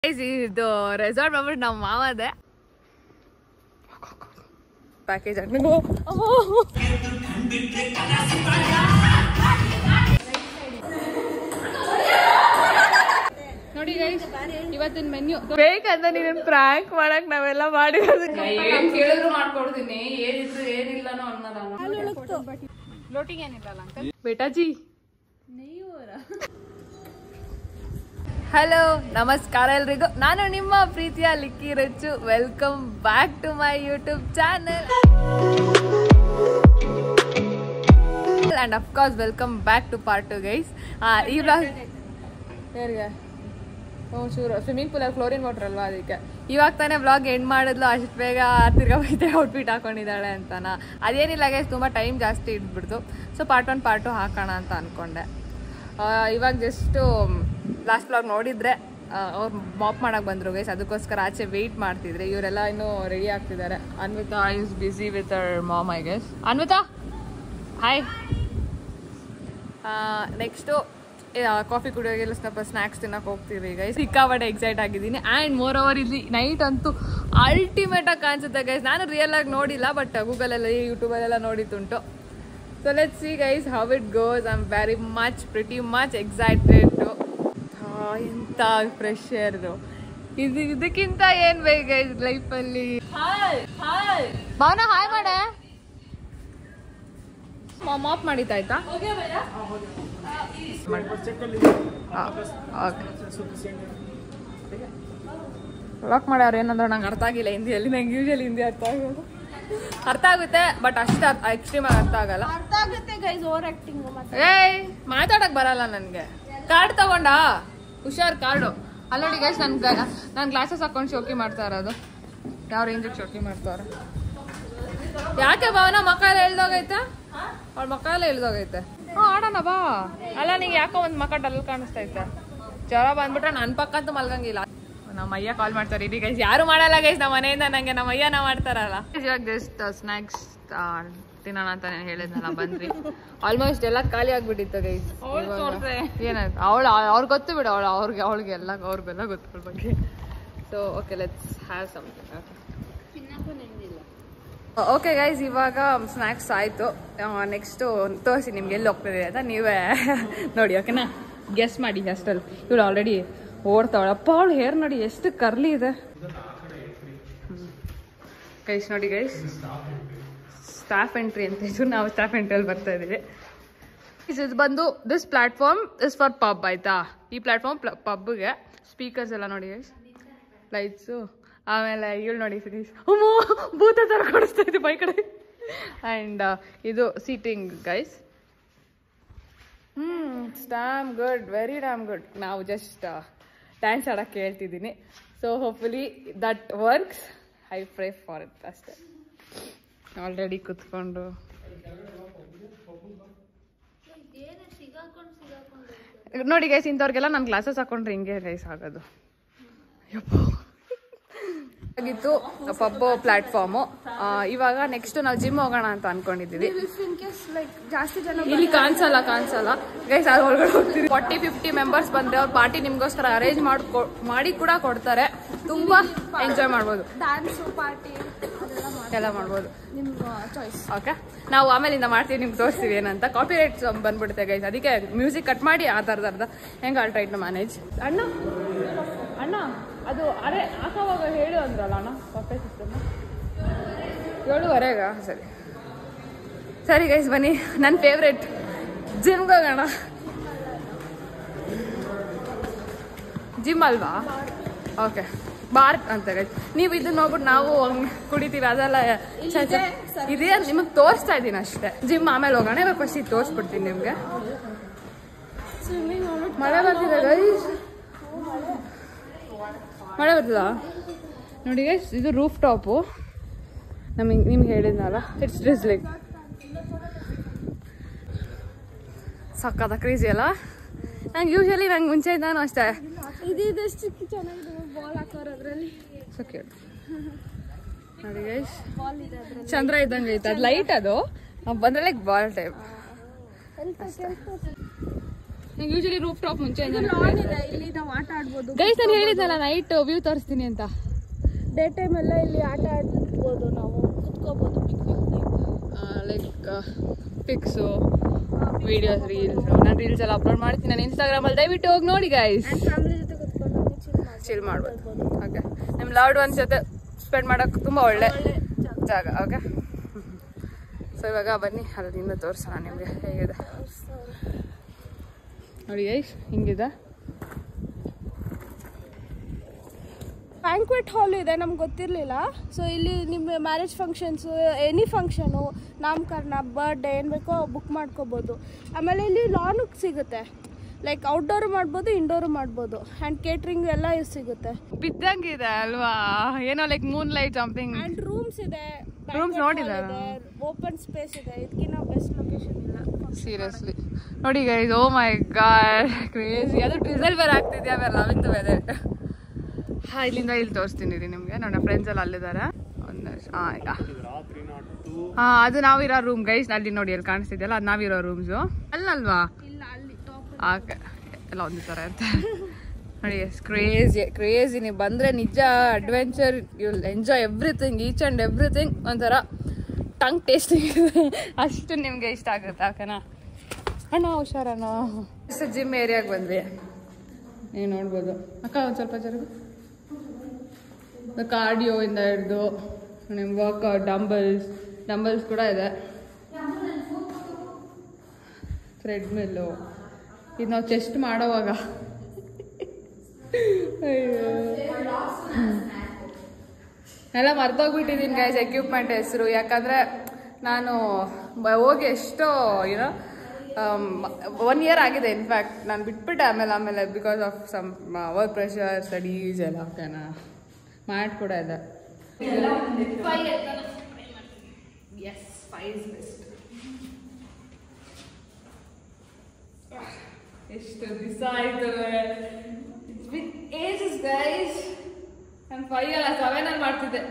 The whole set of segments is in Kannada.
Guys, ಇದು ರೆಸಾರ್ಟ್ ಬಂದ್ಬಿಟ್ಟು ನಮ್ಮ ಮಾವದೆ ಪ್ಯಾಕೇಜ್ ನೋಡಿ ಗೈಸ್ ಇವತ್ತಿನ ಮೆನ್ಯೂ ಬೇಕಂತ ನೀನು ಪ್ರಾಂಕ್ ಮಾಡಕ್ ನಾವೆಲ್ಲ ಮಾಡಿರೋದು ಏನ್ ಕೇಳಿದ್ರು ಮಾಡ್ಕೊಡ್ತೀನಿ ಏನಿದ್ರು ಏನಿಲ್ಲನೋ ಅನ್ನೋದಲ್ಲ ಲೋಟಿಗೆ ಏನಿಲ್ಲ ಬೇಟಾಜಿ ಹಲೋ ನಮಸ್ಕಾರ ಎಲ್ರಿಗೂ ನಾನು ನಿಮ್ಮ ಪ್ರೀತಿಯ Likki Rachchu welcome back to my YouTube channel and of course welcome back to part two guys ಈ ಬ್ಲಾಗ್ ಯಾರಿಗೆ ಹ್ಞೂ ಶೂರು ಸ್ವಿಮ್ಮಿಂಗ್ ಪೂಲಲ್ಲಿ ಕ್ಲೋರಿನ್ ವಾಟರ್ ಅಲ್ವಾ ಅದಕ್ಕೆ ಇವಾಗ ತಾನೇ ವ್ಲಾಗ್ ಎಂಡ್ ಮಾಡಿದ್ಲು ಅಷ್ಟು ಬೇಗ ತಿರ್ಗಾ ಬೈತೆ ಔಟ್ಫಿಟ್ ಹಾಕೊಂಡಿದ್ದಾಳೆ ಅಂತನ ಅದೇನಿಲ್ಲ ಗೈಸ್ ತುಂಬ ಟೈಮ್ ಜಾಸ್ತಿ ಇಟ್ಬಿಡ್ತು so part one part two ಹಾಕೋಣ ಅಂತ ಅಂದ್ಕೊಂಡೆ ಆ, ಇವಾಗ ಜಸ್ಟು ಲಾಸ್ಟ್ ವ್ಲಾಗ್ ನೋಡಿದ್ರೆ ಅವ್ರು ಮಾಪ್ ಮಾಡಕ್ಕೆ ಬಂದರು ಗೈಸ್ ಅದಕ್ಕೋಸ್ಕರ ಆಚೆ ವೆಯ್ಟ್ ಮಾಡ್ತಿದ್ರೆ ಇವರೆಲ್ಲ ಇನ್ನೂ ರೆಡಿ ಆಗ್ತಿದ್ದಾರೆ Anvita is busy with our mom I guess Anvita hi next coffee ಕುಡಿಯೋಗೆಲ್ಲ ಸ್ವಲ್ಪ ಸ್ನ್ಯಾಕ್ಸ್ ತಿನ್ನಕ್ಕೆ ಹೋಗ್ತೀವಿ ಗೈಸ್ ಸಿಕ್ಕಾಪಟ್ಟೆ ಎಕ್ಸೈಟ್ ಆಗಿದ್ದೀನಿ ಆ್ಯಂಡ್ ಮೋರ್ ಓವರ್ ಇಲ್ಲಿ ನೈಟ್ ಅಂತೂ ಅಲ್ಟಿಮೇಟ್ ಆಗಿ ಕಾಣಿಸುತ್ತೆ ಗೈಸ್ ನಾನು ರಿಯಲ್ ಆಗಿ ನೋಡಿಲ್ಲ ಬಟ್ ಗೂಗಲಲ್ಲಿ ಯೂಟ್ಯೂಬಲ್ಲೆಲ್ಲ ನೋಡಿತ್ತುಂಟು so let see guys how it goes I am very much pretty much excited ಎಂಥ ಫ್ರೆಶ್ ಏರ್ದು ಇದು ಇದಕ್ಕಿಂತ ಏನು ಬೇಕು ಗೈಸ್ ಲೈಫಲ್ಲಿ ಭಾವನ ಹಾಯ್ ಮಾಡೆ ಮಾಪ್ ಮಾಡಿತ್ತಾಯ್ತಾ ಲಾಕ್ ಮಾಡ್ಯಾರ ಏನಂದ್ರೆ ನಂಗೆ ಅರ್ಥ ಆಗಿಲ್ಲ ಹಿಂದಿಯಲ್ಲಿ ನಂಗೆ ಯೂಶಲಿ ಹಿಂದಿ ಅರ್ಥ ಆಗೋದು ಅರ್ಥ ಆಗುತ್ತೆ ಬಟ್ ಅಷ್ಟು ಎಕ್ಸ್ಟ್ರೀಮ್ ಆಗಿ ಅರ್ಥ ಆಗಲ್ಲ ಅರ್ಥ ಆಗುತ್ತೆ ಗೈಸ್ ಓವರ್ ಆಕ್ಟಿಂಗ್ ಮತ್ತೆ ಏಯ್ ಮಾತಾಡಕ್ ಬರಲ್ಲ ನನಗೆ ಕಾರ್ಡ್ ತಗೊಂಡಾ ಹುಷಾರ್ ಕಾರ್ಡು ಅಲ್ಲಿ ನೋಡಿ ಗೈಸ್ ನನ್ ನಾನು ಗ್ಲಾಸಸ್ ಹಾಕೊಂಡು ಶೋಕಿ ಮಾಡ್ತಾ ಇರೋದು ಯಾವ ರೇಂಜಿಗೆ ಶೋಕಿ ಮಾಡ್ತಾವ್ರೆ ಯಾಕೆ ಭಾವನ ಮಕ್ಕ ಎಲ್ಲ ಎಳ್ದೋಗೈತೆ ಅವ್ಳ ಮಕ್ಕ ಎಲ್ಲ ಎಳ್ದೋಗೈತೆ ಹ್ಞೂ ಆಡೋಣ ಬಾ ಅಲ್ಲ ನಿಂಗೆ ಯಾಕೋ ಒಂದು ಮಕ್ಕ ಡಲ್ ಕಾಣಿಸ್ತೈತೆ ಜ್ವರ ಬಂದ್ಬಿಟ್ರೆ ನನ್ನ ಪಕ್ಕ ಅಂತೂ ಮಲ್ಗಂಗಿಲ್ಲ ನಮ್ಮ ಅಯ್ಯ ಕಾಲ್ ಮಾಡ್ತಾರೆ ಇಡೀ ಗೈಸ್ ಯಾರು ಮಾಡಲ್ಲ ಗೈಸ್ ನಮ್ಮ ಮನೆಯಿಂದ ನಂಗೆ ನಮ್ಮ ಅಯ್ಯನ ಮಾಡ್ತಾರಲ್ಲ ಇವಾಗ ಜಸ್ಟ್ ಸ್ನ್ಯಾಕ್ಸ್ ತಿನ್ನೋಣ ಅಂತ ನಾನು ಹೇಳಿದ್ನಲ್ಲ ಬಂದ್ರಿ ಆಲ್ಮೋಸ್ಟ್ ಎಲ್ಲ ಖಾಲಿ ಆಗ್ಬಿಟ್ಟಿತ್ತು ಗೈಸ್ ಏನಾಯ್ತು ಅವಳು ಅವ್ರಿಗೆ ಗೊತ್ತು ಬಿಡು ಅವಳು ಅವ್ರಿಗೆ ಅವಳಿಗೆ ಎಲ್ಲ ಅವ್ರಿಗೆಲ್ಲ ಗೊತ್ತು ಅವ್ಳ ಬಗ್ಗೆ so okay let's have something okay guys ಇವಾಗ ಸ್ನ್ಯಾಕ್ಸ್ ಆಯಿತು ನೆಕ್ಸ್ಟು ತೋರಿಸಿ ನಿಮ್ಗೆ ಎಲ್ಲಿ ಹೋಗ್ತಿದೆ ಅಂತ ನೀವೇ ನೋಡಿ ಓಕೆನಾ ಗೆಸ್ ಮಾಡಿ ಅಷ್ಟಲ್ಲಿ ಇವಳು ಆಲ್ರೆಡಿ ಓಡ್ತಾವಳೆ ಅಪ್ಪ ಅವಳು ಹೇರ್ ನೋಡಿ ಎಷ್ಟು ಕರ್ಲಿ ಇದೆ ಗೈಸ್ ನೋಡಿ ಗೈಸ್ ಸ್ಟಾಫ್ ಎಂಟ್ರಿ ಅಂತ ಇದ್ದು ನಾವು ಸ್ಟಾಫ್ ಎಂಟ್ರಿಯಲ್ಲಿ ಬರ್ತಾ ಇದ್ದೀವಿ ಇದು ಬಂದು this platform is for pub ಆಯ್ತಾ ಈ ಪ್ಲಾಟ್ಫಾರ್ಮ್ ಪಬ್ಗೆ ಸ್ಪೀಕರ್ಸ್ ಎಲ್ಲ ನೋಡಿ ಗೈಸ್ ಲೈಟ್ಸು ಆಮೇಲೆ ಇವಳು ನೋಡಿ ಗೈಸ್ ಅಮ್ಮೋ ಭೂತ ಥರ ಕೊಡಿಸ್ತಾ ಇದ್ದೆ ಬೈ ಕಡೆ ಆ್ಯಂಡ್ ಇದು ಸೀಟಿಂಗ್ ಗೈಸ್ ಹ್ಞೂ ಸ್ಟ್ಯಾಮ್ ಗುಡ್ ವೆರಿ ಡ್ಯಾಮ್ ಗುಡ್ ನಾವು ಜಸ್ಟ್ ಡ್ಯಾನ್ಸ್ ಆಡೋಕ್ಕೆ ಹೇಳ್ತಿದ್ದೀನಿ so hopefully that works I pray for it ಅಷ್ಟೇ ಆಲ್ರೆಡಿ ಕುತ್ಕೊಂಡು ನೋಡಿ ಗೈಸ್ ಇಂಥವ್ರಿಗೆಲ್ಲ ನಾನು ಗ್ಲಾಸಸ್ ಹಾಕೊಂಡ್ರೆ ಹಿಂಗೆ ಗೈಸ್ ಆಗೋದು ಯಪ್ಪ ಆಗಿತ್ತು ಪಬ್ಬು ಪ್ಲಾಟ್ಫಾರ್ಮು ಇವಾಗ ನೆಕ್ಸ್ಟ್ ನಾವು ಜಿಮ್ ಹೋಗೋಣ ಅಂತ ಅನ್ಕೊಂಡಿದ್ದೀವಿ ಇಫ್ ಇನ್ ಕೇಸ್ ಲೈಕ್ ಜಾಸ್ತಿ ಜನ ಇಲ್ಲಿ ಕಾಣಿಸಲ್ಲ ಕಾಣಿಸಲ್ಲ ಗೈಸ್ ಅದು ಒಳಗಡೆ ಹೋಗ್ತೀವಿ ಫಾರ್ಟಿ ಫಿಫ್ಟಿ ಮೆಂಬರ್ಸ್ ಬಂದ್ರೆ ಅವ್ರ ಪಾರ್ಟಿ ನಿಮ್ಗೋಸ್ಕರ ಅರೇಂಜ್ ಮಾಡಿ ಮಾಡಿ ಕೂಡ ಕೊಡ್ತಾರೆ ತುಂಬಾ ಎಂಜಾಯ್ ಮಾಡ್ಬೋದು ಡ್ಯಾನ್ಸ್ ಪಾರ್ಟಿ ಅದೆಲ್ಲ ಮಾಡಿ ಎಲ್ಲ ಮಾಡ್ಬೋದು ನಿಮ್ಮ ಚಾಯ್ಸ್ ಓಕೆ ನಾವು ಆಮೇಲಿಂದ ಮಾಡ್ತೀವಿ ನಿಮ್ಗೆ ತೋರಿಸ್ತೀವಿ ಏನಂತ ಕಾಪಿ ರೈಟ್ ಬಂದ್ಬಿಡುತ್ತೆ ಗೈಸ್ ಅದಕ್ಕೆ ಮ್ಯೂಸಿಕ್ ಕಟ್ ಮಾಡಿ ಆ ಥರದ ಅರ್ಧ ಹೆಂಗೆ ಆಲ್ ಟೈಟ್ ಮ್ಯಾನೇಜ್ ಅಣ್ಣ ಅಣ್ಣ ಅದು ಅರೆ ಹಾಕೋವಾಗ ಹೇಳು ಅಂದ್ರಲ್ಲ ಅಣ್ಣ ಕಾಪಿ ಸಿಸ್ಟಮ್ ಏಳುವರೆಗ ಸರಿ ಸರಿ ಗೈಸ್ ಬನ್ನಿ ನನ್ನ ಫೇವ್ರೆಟ್ ಜಿಮ್ಗೆ ಹೋಗೋಣ ಜಿಮ್ ಅಲ್ವಾ ಓಕೆ ಬಾರ್ ಅಂತ ಗೈಸ್ ನೀವು ಇದನ್ನ ನೋಡ್ಬಿಟ್ಟು ನಾವು ಹಂಗ್ ಕುಡಿತೀವಿ ಅದೆಲ್ಲ ಛೆ, ಛೆ. ಇದೇ ನಿಮಗೆ ತೋರಿಸ್ತಾ ಇದ್ದೀನಿ ಅಷ್ಟೇ ಜಿಮ್ ಆಮೇಲೆ ಹೋಗೋಣ ಇವಾಗ ಫಸ್ಟ್ ಇದು ತೋರಿಸ್ಬಿಡ್ತೀನಿ ನಿಮಗೆ ಸ್ವಿಮ್ಮಿಂಗ್ ಮಾಡ್ಬಿಟ್ಟು ಮಳೆ ಬರ್ತಿದೆ ಗೈಸ್ ಮಳೆ ಬರ್ತದ ನೋಡಿ ಗೈಸ್ ಇದು ರೂಫ್ ಟಾಪು ನಮಗೆ ನಿಮ್ಗೆ ಹೇಳಿದ್ನಲ್ಲ ಇಟ್ಸ್ ಡ್ರಿಸ್ಲಿಂಗ್ ಸಕ್ಕದ ಕ್ರೇಜಿ ಅಲ್ಲ ನಂಗೆ ಯೂಶಲಿ ನಂಗೆ ಮುಂಚೆ ನಾನು ಅಷ್ಟೇ ಇದು ಇದೆಷ್ಟು ಚೆನ್ನಾಗಿದೆ ಬಾಲ್ ಹಾಕೋರು ಅದರಲ್ಲಿ ಸೊ ಕೇಳಿ ನೋಡಿ ಗೈಸ್ ಬಾಲ್ ಇದೆ ಅದ್ರಲ್ಲಿ ಚಂದ್ರ ಇದ್ದಂಗೆ ಐತೆ ಅದು ಲೈಟ್ ಅದು ನಾವು ಬಂದ್ರೆ ಲೈಕ್ ಬಾಲ್ ಟೈಪ್ ನಂಗೆ ಯೂಶಲಿ ರೂಫ್ ಟಾಪ್ ಮುಂಚೆ ಲಾನ್ ಇದೆ ಇಲ್ಲಿ ನಾವು ಆಟ ಆಡ್ಬೋದು ಗೈಸ್ ನಾನು ಹೇಳಿದ್ನಲ್ಲ ನೈಟ್ ವ್ಯೂ ತೋರಿಸ್ತೀನಿ ಅಂತ ಡೇ ಟೈಮ್ ಎಲ್ಲ ಇಲ್ಲಿ ಆಟ ಆಡ್ಬೋದು ನಾವು ಕುತ್ಕೋಬೋದು picnic like pics videos reels ನಾನು ರೀಲ್ಸ್ ಎಲ್ಲ ಅಪ್ಲೋಡ್ ಮಾಡ್ತೀನಿ ನಾನು ಇನ್ಸ್ಟಾಗ್ರಾಮಲ್ಲಿ ದಯವಿಟ್ಟು ಹೋಗಿ ನೋಡಿ ಗೈಸ್ ಆ್ಯಂಡ್ ಫ್ಯಾಮಿಲಿ ಜೊತೆ ಕುತ್ಕೊಂಡು ಚಿಲ್ ಮಾಡ್ಬೋದು ಚಿಲ್ ಮಾಡ್ಬೋದು ಓಕೆ ನಿಮ್ಮ ಲವ್ಡ್ ಒನ್ಸ್ ಜೊತೆ ಸ್ಪೆಂಡ್ ಮಾಡೋಕೆ ತುಂಬ ಒಳ್ಳೆ ಒಳ್ಳೆ ಜಾಗ ಜಾಗ ಓಕೆ ಸೊ ಇವಾಗ ಬನ್ನಿ ಅಲ್ಲಿಂದ ತೋರಿಸೋಣ ನಿಮಗೆ ಹೇಗಿದೆ ನೋಡಿ ಗೈಸ್ ಹಿಂಗಿದೆ ಬ್ಯಾಂಕ್ವೆಟ್ ಹಾಲ್ ಇದೆ ನಮ್ಗೆ ಗೊತ್ತಿರಲಿಲ್ಲ ಸೊ ಇಲ್ಲಿ ನಿಮ್ಮ ಮ್ಯಾರೇಜ್ ಫಂಕ್ಷನ್ಸು ಎನಿ ಫಂಕ್ಷನು ನಾಮಕರಣ ಬರ್ಡೇ ಏನು ಬೇಕೋ ಬುಕ್ ಮಾಡ್ಕೋಬೋದು ಆಮೇಲೆ ಇಲ್ಲಿ ಲಾನು ಸಿಗುತ್ತೆ ಲೈಕ್ ಔಟ್ಡೋರು ಮಾಡ್ಬೋದು ಇಂಡೋರು ಮಾಡ್ಬೋದು ಆ್ಯಂಡ್ ಕೇಟ್ರಿಂಗ್ ಎಲ್ಲ ಇಲ್ಲಿ ಸಿಗುತ್ತೆ ಬಿದ್ದಂಗಿದೆ ಅಲ್ವಾ ಏನೋ like moon light jumping and rooms ಇದೆ Rooms ನೋಡಿದ್ದಾರಾ? ಓಪನ್ ಸ್ಪೇಸ್ ಇದೆ ಇದಕ್ಕಿಂತ ಬೆಸ್ಟ್ ಲೊಕೇಶನ್ ಇಲ್ಲ ಸೀರಿಯಸ್ಲಿ ನೋಡಿ guys oh my god crazy ಅದು ಡಿಸೈಲ್ ಬೇರೆ ಆಗ್ತಿದ್ಯಾ ಆಮೇಲೆ ಲವಿಂಗ್ ವೆದರ್ ಹಾಂ ಇಲ್ಲಿಂದ ಇಲ್ಲಿ ತೋರಿಸ್ತೀನಿ ರೀ ನಿಮಗೆ ನನ್ನ ಫ್ರೆಂಡ್ಸ್ ಎಲ್ಲ ಅಲ್ಲಿದ್ದಾರೆ ಒಂದು ನಿಮಿಷ ಹಾಂ ಈಗ ಹಾಂ ಅದು ನಾವಿರೋ ರೂಮ್ ಗೈಸ್ ಅಲ್ಲಿ ನೋಡಿ ಅಲ್ಲಿ ಕಾಣಿಸ್ತಿದೆಯಲ್ಲ ಅದು ನಾವಿರೋ ರೂಮ್ಸು ಅಲ್ಲಲ್ವಾ ಇಲ್ಲ ಅಲ್ಲಿ ಟಾಪ್ ಓಕೆ ಎಲ್ಲ ಒಂದೇ ಥರ ಅಂತ ನೋಡಿ ಕ್ರೇಜಿ ಕ್ರೇಜಿ ನೀವು ಬಂದರೆ ನಿಜ adventure you will enjoy everything each and everything ಒಂಥರ ಟಂಗ್ ಟೇಸ್ಟಿಂಗ್ ಅಷ್ಟು ನಿಮಗೆ ಇಷ್ಟ ಆಗುತ್ತೆ ಓಕೆನಾ ಅಣ್ಣ ಹುಷಾರಣ್ಣ ಜಿಮ್ ಏರಿಯಾಗೆ ಬಂದ್ವಿ ನೀವು ನೋಡ್ಬೋದು ಅಕ್ಕ ಒಂದು ಸ್ವಲ್ಪ ಜರುಗು ಕಾರ್ಡಿಯೋ ಇಂದ ಹಿಡ್ದು ನಿಮ್ಮ ವರ್ಕೌಟ್ ಡಂಬಲ್ಸ್ ಡಂಬಲ್ಸ್ ಕೂಡ ಇದೆ ಥ್ರೆಡ್ ಮಿಲ್ಲು ಇದು ನಾವು ಚೆಸ್ಟ್ ಮಾಡೋವಾಗ ಅಯ್ಯೋ ಎಲ್ಲ ಮರ್ತೋಗ್ಬಿಟ್ಟಿದ್ದೀನಿ ಗೈಸ್ ಎಕ್ವಿಪ್ಮೆಂಟ್ ಹೆಸರು ಯಾಕಂದರೆ ನಾನು ಬ- ಹೋಗಿ ಎಷ್ಟೋ ಏನೋ ಒನ್ ಇಯರ್ ಆಗಿದೆ ಇನ್ಫ್ಯಾಕ್ಟ್ ನಾನು ಬಿಟ್ಬಿಟ್ಟೆ ಆಮೇಲೆ ಆಮೇಲೆ because of some work pressure studies ಎಲ್ಲ ಓಕೆನಾ ಮ್ಯಾಟ್ ಕೂಡ ಇದೆ ಎಸ್ ಫೈಸ್ ಬೆಸ್ಟ್ ಎಷ್ಟು ದಿವಸ ಆಯ್ತು ಇಟ್ಸ್ ಬಿನ್ ಏಜಸ್ ಗೈಸ್ ನಾನು ಫೈವ್ ಅಲ್ಲ ಸೆವೆನ್ ಅಲ್ಲಿ ಮಾಡ್ತಿದ್ದೆ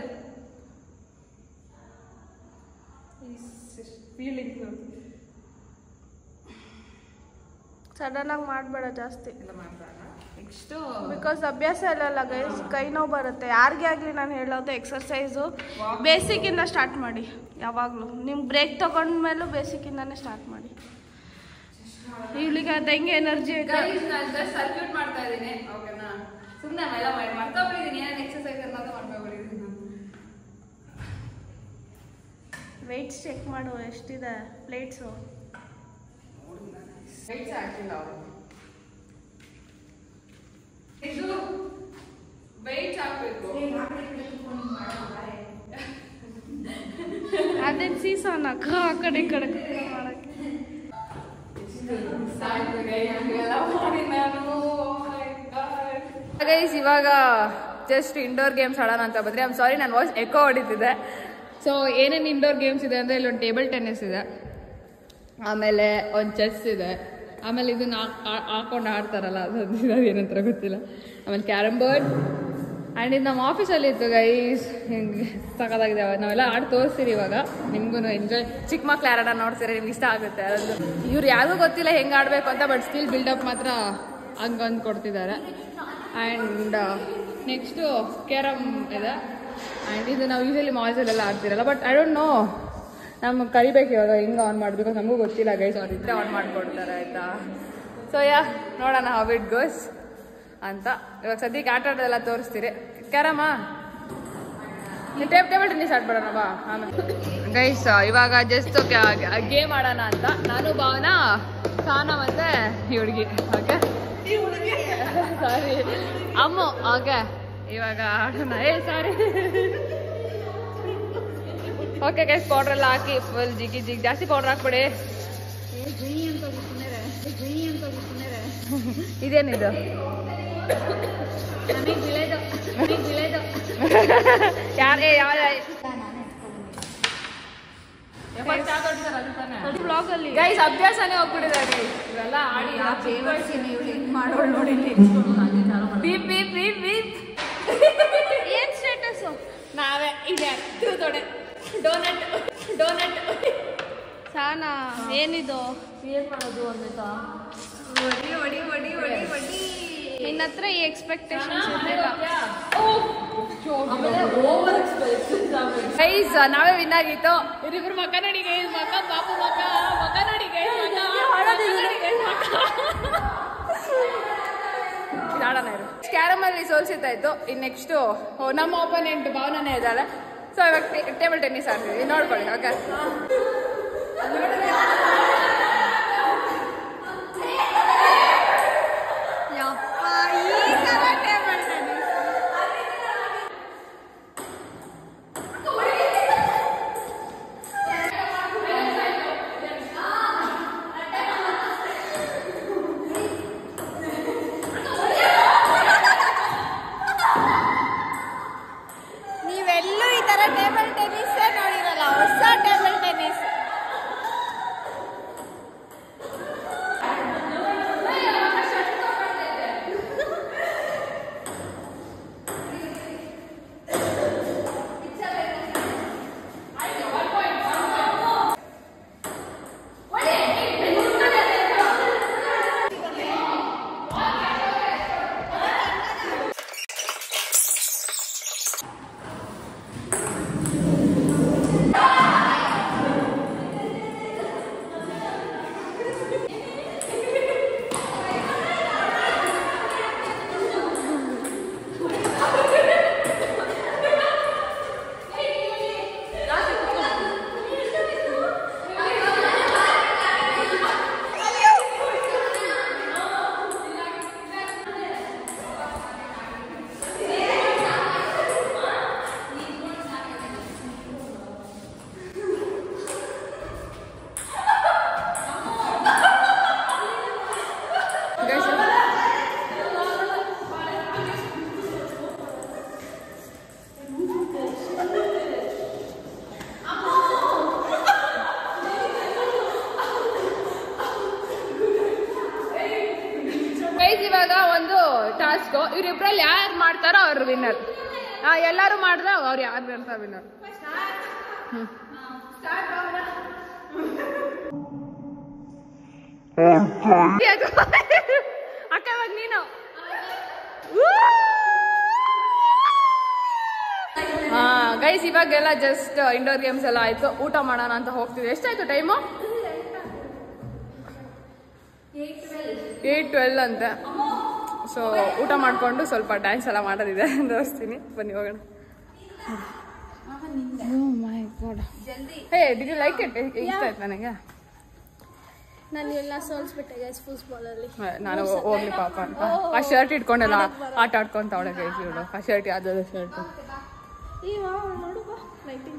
ಫೀಲಿಂಗ್ ಸಡನ್ ಆಗಿ ಮಾಡಬೇಡ ಜಾಸ್ತಿ ಎಲ್ಲ ಮಾಡ್ತಾರ ನೆಕ್ಸ್ಟು ಬಿಕಾಸ್ ಅಭ್ಯಾಸ ಇಲ್ಲಲ್ಲ ಗೈಸ್ ಕೈ ನೋವು ಬರುತ್ತೆ ಯಾರಿಗೇ ಆಗಲಿ ನಾನು ಹೇಳೋದು ಎಕ್ಸರ್ಸೈಸು ಬೇಸಿಕ್ಕಿಂದ ಸ್ಟಾರ್ಟ್ ಮಾಡಿ ಯಾವಾಗಲೂ ನಿಮ್ಗೆ ಬ್ರೇಕ್ ತೊಗೊಂಡ್ಮೇಲೂ ಬೇಸಿಕ್ಕಿಂದನೇ ಸ್ಟಾರ್ಟ್ ಮಾಡಿ ಇವ್ಳಿಗೆ ಅದು ಹೆಂಗೆ ಎನರ್ಜಿ ಗೈಸ್ ನಾನು ಜಸ್ಟ್ ಸರ್ಕ್ಯೂಟ್ ಮಾಡ್ತಾ ಇದ್ದೀನಿ ಓಕೆನಾ ಸುಮ್ಮನೆ ಅವೆಲ್ಲ ಮಾಡಿ ಮರ್ತೋಗ್ಬಿಟ್ಟಿದ್ದೀನಿ ಏನೇನು ಎಕ್ಸರ್ಸೈಸ್ ಅನ್ನೋದು ಮಾಡ್ಕೊಬಿಟ್ಟಿದ್ದೀನಿ ವೆಯ್ಟ್ಸ್ ಚೆಕ್ ಮಾಡು ಎಷ್ಟಿದೆ ಪ್ಲೇಟ್ಸು ವೆಯ್ಟ್ಸ್ ಹಾಕಿಲ್ಲ ಅವರು ಇದು ವೆಯ್ಟ್ಸ್ ಹಾಕ್ಬೇಕು ಅದೇನು ಸೀಸನ್ ಅಕ್ಕ ಆ ಕಡೆ ಈ ಕಡೆ ಮಾಡಕ್ಕೆ ಗೈಸ್ ಇವಾಗ ಜಸ್ಟ್ ಇಂಡೋರ್ ಗೇಮ್ಸ್ ಆಡೋಣ ಅಂತ ಬಂದ್ರೆ ಐಮ್ ಸಾರಿ ನಾನು ವಾಯ್ಸ್ ಎಕೋ ಹೊಡಿತಿದ್ದೆ ಸೊ ಏನೇನು ಇಂಡೋರ್ ಗೇಮ್ಸ್ ಇದೆ ಅಂದರೆ ಇಲ್ಲೊಂದು ಟೇಬಲ್ ಟೆನ್ನಿಸ್ ಇದೆ ಆಮೇಲೆ ಒಂದು ಚೆಸ್ ಇದೆ ಆಮೇಲೆ ಇದನ್ನ ಹಾಕ್- ಹಾಕೊಂಡು ಆಡ್ತಾರಲ್ಲ ಅದೊಂದು ಇದು ಏನಂತ ಗೊತ್ತಿಲ್ಲ ಆಮೇಲೆ ಕ್ಯಾರಮ್ ಬೋರ್ಡ್ ಆ್ಯಂಡ್ ಇದು ನಮ್ಮ ಆಫೀಸಲ್ಲಿ ಇತ್ತು ಗೈಸ್ ಹಿಂಗೆ ಸಖತ್ತಾಗಿದೆ ನಾವೆಲ್ಲ ಆಡಿ ತೋರಿಸ್ತೀರಿ ಇವಾಗ ನಿಮ್ಗೂ ಎಂಜಾಯ್ ಚಿಕ್ಕ ಮಕ್ಳು ಯಾರನ್ನ ನೋಡ್ತೀರಿ ನಿಮ್ಗೆ ಇಷ್ಟ ಆಗುತ್ತೆ ಅದೊಂದು ಇವ್ರು ಯಾರಿಗೂ ಗೊತ್ತಿಲ್ಲ ಹೆಂಗೆ ಆಡಬೇಕು ಅಂತ ಬಟ್ ಸ್ಟಿಲ್ ಬಿಲ್ಡಪ್ ಮಾತ್ರ ಹಂಗಂದು ಕೊಡ್ತಿದ್ದಾರೆ ಆ್ಯಂಡ್ ನೆಕ್ಸ್ಟು ಕ್ಯಾರಮ್ ಇದೆ ಆ್ಯಂಡ್ ಇದು ನಾವು ಯೂಶಲಿ ಮಾಲ್ಸಲ್ಲೆಲ್ಲ ಆಡ್ತಿರಲ್ಲ ಬಟ್ ಐ ಡೋಂಟ್ ನೋ ನಮ್ಗೆ ಕರಿಬೇಕು ಇವಾಗ ಹೆಂಗೆ ಆನ್ ಮಾಡಬೇಕು ನಮಗೂ ಗೊತ್ತಿಲ್ಲ ಗೈಸ್ ಅವ್ರು ಇದ್ರೆ ಆನ್ ಮಾಡಿಕೊಡ್ತಾರೆ ಆಯಿತಾ ಸೊ ಯಾ ನೋಡೋಣ ಹೌ ಇಟ್ ಗೋಸ್ ಅಂತ ಇವಾಗ ಸದ್ಯಕ್ಕೆ ಆಟ ಆಡೋದೆಲ್ಲ ತೋರಿಸ್ತೀರಿ ಕ್ಯಾರಮ್ಮ ಟೇಪ್ ಟೇಬಲ್ ಟೆನ್ನಿಸ್ ಆಡ್ಬಿಡೋಣ ಬಾ ಆಮೇಲೆ ಗೈಸ್ ಇವಾಗ ಜಸ್ಟ್ ಗೇಮ್ ಆಡೋಣ ಅಂತ ನಾನು ಭಾವನಾ ಸಾನ ಮತ್ತೆ ಈ ಹುಡುಗಿ ಓಕೆ ಸಾರಿ ಅಮ್ಮು ಓಕೆ ಇವಾಗ ಆಡೋಣ ಏ ಸಾರಿ ಓಕೆ ಗೈಸ್ ಪೌಡ್ರ್ ಎಲ್ಲ ಹಾಕಿ ಫುಲ್ ಜಿಗಿ ಜಿಗ್ ಜಾಸ್ತಿ ಪೌಡ್ರ್ ಹಾಕ್ಬಿಡಿ ಇದೇನಿದು ಯಾರೇ ಯಾವ ಬ್ಲಾಗಲ್ಲಿ ಗೈಸ್ ಅಭ್ಯಾಸನೇ ಹೋಗ್ಬಿಟ್ಟಿದ್ದಾರೆ ಇವೆಲ್ಲ ಆಡಿ ಬೀಪ್ ಬೀಪ್ ಬೀಪ್ ಬೀಪ್ ಏನು ಸ್ಟೇಟಸ್ಸು ನಾವೇ ಇದೆ ತೊಡೆ ಡೋನಟ್ ಡೋನಟ್ ಸಾನಾ ಏನಿದು ಏನ್ ಮಾಡೋದು ಅಂಬೇಕಾ ನಿನ್ನ ಹತ್ರ ಈ ಎಕ್ಸ್ಪೆಕ್ಟೇಷನ್ಸ್ ಇರಲಿಲ್ಲ ಗೈಸ್ ನಾವೇ ವಿನ್ ಆಗಿತ್ತು ಇವ್ರಿಬ್ರು ಮಕ್ಕ ನೋಡಿ ಗೈಸ್ ಮಕ್ಕ ಪಾಪು ಮಕ್ಕ ಮಕ್ಕ ನೋಡಿ ಗೈಸ್ ಆಡೋಣ ಇರು ಕ್ಯಾರಮ್ ಅಲ್ಲಿ ಸೋಲ್ಸಿತಾ ಇತ್ತು ಇನ್ನು ನೆಕ್ಸ್ಟ್ ನಮ್ಮ ಓಪನೆಂಟ್ ಭಾವನನೇ ಇದ್ದಾಳೆ ಸೊ ಇವಾಗ ಟೇಬಲ್ ಟೆನ್ನಿಸ್ ಆಡ್ತೀವಿ ನೋಡ್ಕೊಳ್ಳಿ ಓಕೆ ನೀವೆಲ್ಲೂ ಈ ತರ ಟೇಬಲ್ ಟೆನ್ನಿಸ್ ನೋಡಿರಲ್ಲ ಹೊಸ ಟೇಬಲ್ ಟೆನ್ನಿಸ್ ಗೈಸ್ ಇವಾಗ ಒಂದು ಟಾಸ್ಕ್ ಇವ್ರಿಬ್ರಲ್ಲಿ ಯಾರು ಮಾಡ್ತಾರೋ ಅವ್ರು ವಿನ್ನರ್ ಎಲ್ಲರೂ ಮಾಡಿದ್ರೆ ಅವ್ರು ಯಾರು ಬರ್ತಾರೆ ವಿನ್ನರ್ ಅಕ್ಕ ಇವಾಗ ನೀನು ಹಾ ಗೈಸ್ ಇವಾಗೆಲ್ಲ ಜಸ್ಟ್ ಇಂಡೋರ್ ಗೇಮ್ಸ್ ಎಲ್ಲ ಆಯ್ತು ಊಟ ಮಾಡೋಣ ಅಂತ ಹೋಗ್ತಿದ್ವಿ ಎಷ್ಟಾಯ್ತು ಟೈಮು ಏಯ್ಟ್ ಟ್ವೆಲ್ ಅಂತೆ ಸೊ ಊಟ ಮಾಡಿಕೊಂಡು ಸ್ವಲ್ಪ ಡ್ಯಾನ್ಸ್ ಎಲ್ಲ ಮಾಡೋದಿದೆ ತೋರಿಸ್ತೀನಿ ಬನ್ನಿ ಹೋಗೋಣ hey did you like it ಇಷ್ಟ ಆಯ್ತು ನನಗೆ ನಾನು ಎಲ್ಲ ಸೋಲ್ಸ್ಬಿಟ್ಟೆ ಗೈಸ್ ಫುಟ್ಬಾಲಲ್ಲಿ ಹೇ, ನಾನು ಹೋಗ್ಲಿ ಪಾಪ ಅಂತ ಆ ಶರ್ಟ್ ಇಟ್ಕೊಂಡೆಲ್ಲ ಆಟ ಆಡ್ಕೊಂತ ಅವಳೆ ಗೈಸ್ ಇವಳು ಆ ಶರ್ಟ್ ಯಾವ್ದಾದ್ರು ಶರ್ಟ್ ಈ ವಾ ನೋಡು ಬಾ ಲೈಟಿಂಗ್